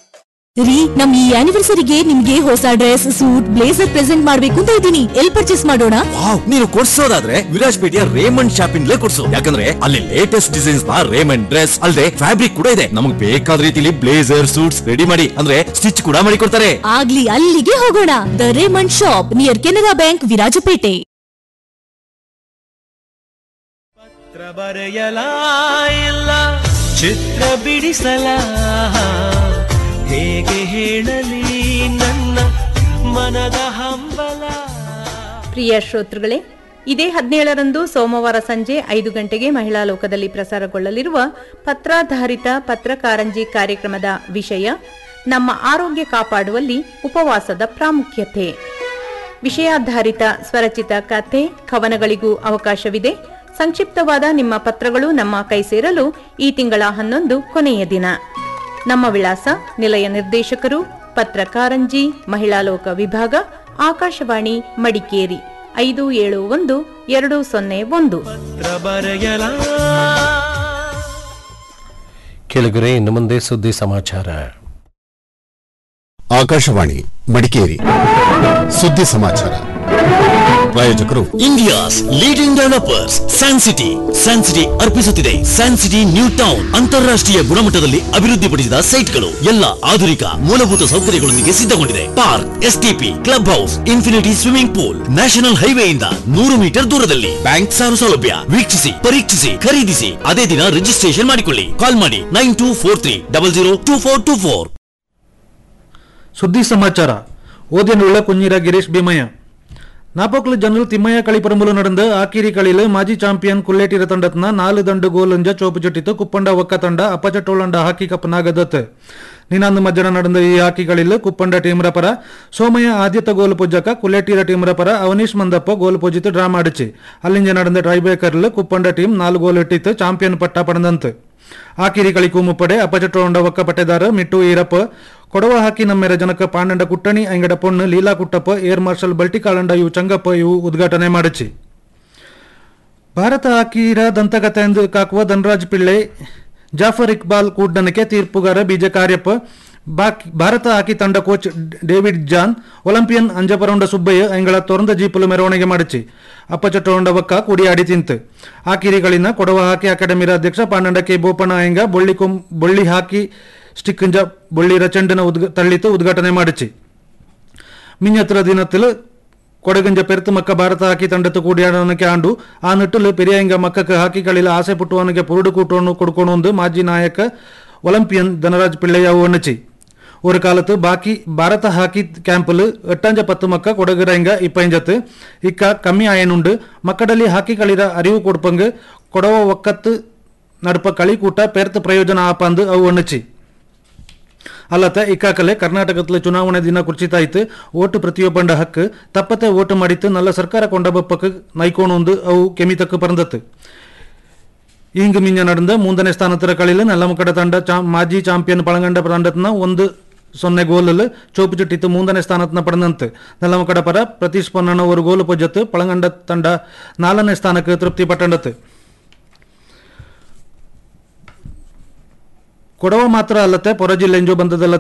Speaker 7: ರೀ ನಮ್ ಈ ಆನಿವರ್ಸರಿಗೆ ನಿಮ್ಗೆ ಹೊಸ ಡ್ರೆಸ್ ಸೂಟ್ ಬ್ಲೇಸರ್ ಪ್ರೆಸೆಂಟ್ ಮಾಡ್ಬೇಕು ಅಂತ ಇದ್ದೀನಿ ಎಲ್ ಪರ್ಚೇಸ್ ಮಾಡೋಣ
Speaker 8: ವಾವ್ ನೀನು ಕೊಡ್ಸೋದಾದ್ರೆ ವಿರಾಜ್ಪೇಟೆಯ ರೇಮಂಡ್ ಶಾಪಿಂಗ್ಲೇ ಕೊಡ್ಸು ಯಾಕಂದ್ರೆ ಅಲ್ಲಿ ಲೇಟೆಸ್ಟ್ ಡಿಸೈನ್ಸ್ ನ ರೇಮಂಡ್ ಡ್ರೆಸ್ ಅಲ್ಲದೆ ಫ್ಯಾಬ್ರಿಕ್ ಕೂಡ ಇದೆ ನಮಗೆ ಬೇಕಾದ ರೀತಿಲಿ ಬ್ಲೇಸರ್ ಸೂಟ್ಸ್ ರೆಡಿ ಮಾಡಿ ಅಂದ್ರೆ ಸ್ಟಿಚ್ ಕೂಡ ಮಾಡಿ ಕೊಡ್ತಾರೆ
Speaker 7: ಆಗ್ಲಿ ಅಲ್ಲಿಗೆ ಹೋಗೋಣ the Raymond shop near Canara bank Virajpet
Speaker 5: ಚಿತ್ರ ಬರೆಯಲ ಇಲ್ಲ ಚಿತ್ರ ಬಿಡಿಸಲ ಹೇಗೆ ಹೇಳಲಿ ನನ್ನ ಮನದ ಹಂಬಲ
Speaker 10: ಪ್ರಿಯ ಶ್ರೋತೃಗಳೇ ಇದೇ ಹದಿನೇಳರಂದು ಸೋಮವಾರ ಸಂಜೆ ಐದು ಗಂಟೆಗೆ ಮಹಿಳಾ ಲೋಕದಲ್ಲಿ ಪ್ರಸಾರಗೊಳ್ಳಲಿರುವ ಪತ್ರಾಧಾರಿತ ಪತ್ರಕಾರಂಜಿ ಕಾರ್ಯಕ್ರಮದ ವಿಷಯ ನಮ್ಮ ಆರೋಗ್ಯ ಕಾಪಾಡುವಲ್ಲಿ ಉಪವಾಸದ ಪ್ರಾಮುಖ್ಯತೆ ವಿಷಯಾಧಾರಿತ ಸ್ವರಚಿತ ಕಥೆ ಕವನಗಳಿಗೂ ಅವಕಾಶವಿದೆ ಸಂಕ್ಷಿಪ್ತವಾದ ನಿಮ್ಮ ಪತ್ರಗಳು ನಮ್ಮ ಕೈ ಸೇರಲು ಈ ತಿಂಗಳ ಹನ್ನೊಂದು ಕೊನೆಯ ದಿನ ನಮ್ಮ ವಿಳಾಸ ನಿಲಯ ನಿರ್ದೇಶಕರು ಪತ್ರಕಾರಂಜಿ ಮಹಿಳಾ ಲೋಕ ವಿಭಾಗ ಆಕಾಶವಾಣಿ ಮಡಿಕೇರಿ ಐದು ಏಳು ಒಂದು ಎರಡು ಸೊನ್ನೆ ಒಂದು
Speaker 5: ಚಿತ್ರ ಬರೆಯಲ
Speaker 1: ಕೆಳಗರೆ ಇನ್ನು ಮುಂದೆ ಸುದ್ದಿ ಸಮಾಚಾರ
Speaker 11: ಆಕಾಶವಾಣಿ ಮಡಿಕೇರಿ ಸುದ್ದಿ ಸಮಾಚಾರ ಪ್ರಾಯೋಜಕರು
Speaker 8: India's leading developers San City San City ಅರ್ಪಿಸುತ್ತಿದೆ ಸ್ಯಾನ್ ಸಿಟಿ ನ್ಯೂ ಟೌನ್ ಅಂತಾರಾಷ್ಟ್ರೀಯ ಗುಣಮಟ್ಟದಲ್ಲಿ ಅಭಿವೃದ್ಧಿಪಡಿಸಿದ ಸೈಟ್ಗಳು ಎಲ್ಲ ಆಧುನಿಕ ಮೂಲಭೂತ ಸೌಕರ್ಯಗಳೊಂದಿಗೆ ಸಿದ್ಧಗೊಂಡಿದೆ park STP club house infinity swimming pool national ಹೈವೇಯಿಂದ ನೂರು ಮೀಟರ್ ದೂರದಲ್ಲಿ ಬ್ಯಾಂಕ್ ಸಾಲ ಸೌಲಭ್ಯ ವೀಕ್ಷಿಸಿ ಪರೀಕ್ಷಿಸಿ ಖರೀದಿಸಿ ಅದೇ ದಿನ ರಿಜಿಸ್ಟ್ರೇಷನ್ ಮಾಡಿಕೊಳ್ಳಿ ಕಾಲ್ ಮಾಡಿ nine two four three double zero two four two four
Speaker 12: ಸುದ್ದಿ ಸಮಾಚಾರ ಓದಿನುಳ್ಳ ಕುഞ്ഞിര ಗಿರೀಶ್ ಭೀಮಯ್ಯ ನಾಪೋಕ್ಲು ಜನರಲ್ ತಿಮ್ಮಯ್ಯ കളിപ്പറമ്പിൽ നടന്ന ആക്കിരി കളിയിൽ മാജി ചാമ്പ്യൻ കുല്ലേറ്റിര തണ്ടത്ന നാല് ദണ്ട് ഗോലഞ്ച ചോപ്പ് ചുಟ್ಟಿತ್ತು ಕುಪ್ಪಂಡ ಒಕ್ಕ ತಂಡ ಅಪಚಟೋಳಂಡ ಹಾಕಿ ಕಪ್ನಾಗದತ್ ನಿನಾಂದು ಮಧ್ಯಾಹ್ನ ನಡೆದ ಈ ಹಾಕಿ കളിയിൽ ಕುಪ್ಪಂಡ ಟೀಮ್ರ ಪರ ಸೋಮಯ್ಯ ಆದ್ಯತ ಗೋಲು ಪೂಜಕ ಕುಲ್ಲೇಟಿರ ಟೀಮ್ರ ಪರ ಅವನೀಶ್ ಮಂದಪ್ಪ ಗೋಲು ಪೂಜಿತ್ ಡ್ರಾ ಮಾಡಿச்சு ಅಲ್ಲಿಂಜ ನಡೆದ ಟ್ರೈಬೇಕರ್ಲ್ ಕುಪ್ಪಂಡ ಟೀಮ್ ನಾಲ್ಕು ಗೋಲ್ ಇಟ್ಟಿತ್ತು ಚಾಂಪಿಯನ್ ಪಟ್ಟ ಪಡೆದಂತು ಆಕಿರಿ കളിക്കೂ ಮುಪ್ಪಡೆ ಅಪಚಟೋಂಡ ಒಕ್ಕ ಪಟ್ಟೆದಾರ ಮಿಟ್ಟು ಈರಪ್ಪ ಕೊಡವ ಹಾಕಿ ನಮ್ಮೆರ ಜನಕ ಪಾಂಡಂಡ ಕುಟ್ಟಣಿ ಅಂಗಡ ಪೊಣ್ಣು ಲೀಲಾ ಕುಟ್ಟಪ್ಪ ಏರ್ ಮಾರ್ಷಲ್ ಬಲ್ಟಿಕಾಳಂಡ ಇವು ಚಂಗಪ್ಪ ಇವು ಉದ್ಘಾಟನೆ ಮಾಡಿಸಿ ಭಾರತ ಹಾಕಿರ ದಂತಕಥೆ ಎಂದು ಕಾಕುವ ಧನರಾಜ್ ಪಿಳ್ಳೆ ಜಾಫರ್ ಇಕ್ಬಾಲ್ ಕೂಡ್ಡನಕ್ಕೆ ತೀರ್ಪುಗಾರ ಬಿಜೆ ಕಾರ್ಯಪ್ಪ ಬಾಕಿ ಭಾರತ ಹಾಕಿ ತಂಡ coach David John Olympian Anjaparanda Subbaiah ಅಂಗಳ ತೊರಂದ ಜೀಪುಲು ಮೆರವಣಿಗೆ ಮಾಡಿಸಿ ಅಪ್ಪಚಟ್ಟೊಂಡ ಒಕ್ಕ ಕುಡಿಯಾಡಿ ತಿಂತು ಹಾಕಿರಿಗಳಿನ ಕೊಡವ ಹಾಕಿ ಅಕಾಡೆಮಿರ ಅಧ್ಯಕ್ಷ ಪಾಂಡಂಡ ಕೆ ಬೋಪಣ್ಣ ಅಯ್ಯಂಗ ಬೊಳ್ಳಿ ಕೊಂ ಬೊಳ್ಳಿ ಹಾಕಿ ಸ್ಟಿಕ್ಕಿಂಜ ಬೊಳ್ಳಿ ರಚಂಡನ ಉದ್ಘ ತಳ್ಳಿತು ಉದ್ಘಾಟನೆ ಮಾಡಿಸಿ മിഞ്ഞത്ര ദിനത്തിൽ കൊടകഞ്ച പെരുത്ത് മക്ക ഭാരത ഹാക്കി തണ്ടത്ത് കൂടിയാടനಕ್ಕೆ ആണ്ടു ആ നിട്ടിൽ പെരിയായിങ്ക മക്കൾക്ക് ഹാക്കി കളിയിൽ ആശೆಪಟ್ಟುವನಿಗೆ ಪುರುಡು ಕೂಟವನ್ನು ಕೊಡ್ಕೊಂಡು ಮಾಜಿ ನಾಯಕ ಒಲಿಂಪಿಯನ್ ಧನರಾಜ್ ಪಿಳ್ಳಯ್ಯ ಒಣ್ಣಚಿ ഒരു കാലത്ത് ബാക്കി ഭാരത ഹാക്കി ക്യാമ്പിൽ എട്ടഞ്ച പത്ത് മക്ക കൊടകരംഗ ഇപ്പഞ്ചത്ത് ഇക്ക കമ്മി ആയനുണ്ട് മക്കടലി ഹാക്കി കളിರ ಅರಿವು ಕೊಡ್ಪಂಗ್ ಕೊಡವ ಒಕ್ಕತ್ತು ನಡುಪ കളി കൂട്ട ಪೆರ್ತ್ ಪ್ರಯೋಜನ ಆಪಂದ್ ಅವು ಒಣ್ಣಚಿ ಅಲ್ಲತ್ತ ಇಕ್ಕಾಕಲೆ ಕರ್ನಾಟಕದಲ್ಲಿ ಚುನಾವಣೆ ದಿನ ಕುರ್ಚಿತಾಯ್ತು ಓಟು ಪ್ರತಿಯೊಬ್ಬಂಡ ಹಕ್ಕು ತಪ್ಪತ್ತೆ ಓಟು ಮಾಡಿತ್ತು ನಲ್ಲ ಸರ್ಕಾರ ಕೊಂಡಬಪ್ಪಕ್ಕೆ ನೈಕೋಣೊಂದು ಅವು ಕೆಮಿತಕ್ಕೆ ಪರಂದತ್ತು ಇಂಗ್ ಮಿಂಜ ನಡೆದ ಮೂಂದನೇ ಸ್ಥಾನತ್ತರ ಕಳಿಲು ನೆಲ್ಲಮಕಡ ತಂಡ ಚಾ- ಮಾಜಿ ಚಾಂಪಿಯನ್ ಪಳಂಗಂಡ ತಂಡತ್ನ ಒಂದು ಸೊನ್ನೆ ಗೋಲಲ್ಲಿ ಚೋಪು ಚುಟ್ಟಿತ್ತು ಮೂಂದನೇ ಸ್ಥಾನತ್ನ ಪಡೆದಂತೆ ನೆಲ್ಲಮಕಡ ಪರ ಪ್ರತಿಸ್ಪಂದನ ஒரு ಗೋಲು ಪೊಜ್ಜತ್ತು ಪಳಂಗಂಡ ತಂಡ ನಾಲ್ಕನೇ ಸ್ಥಾನಕ್ಕೆ ತೃಪ್ತಿ ಪಟ್ಟಂಡತ್ತು ಕೊಡವ ಮಾತ್ರ ಅಲ್ಲತ್ತೆ ಪೊರ ಜಿಲ್ಲೆಂಜು ಬಂದದಲ್ಲ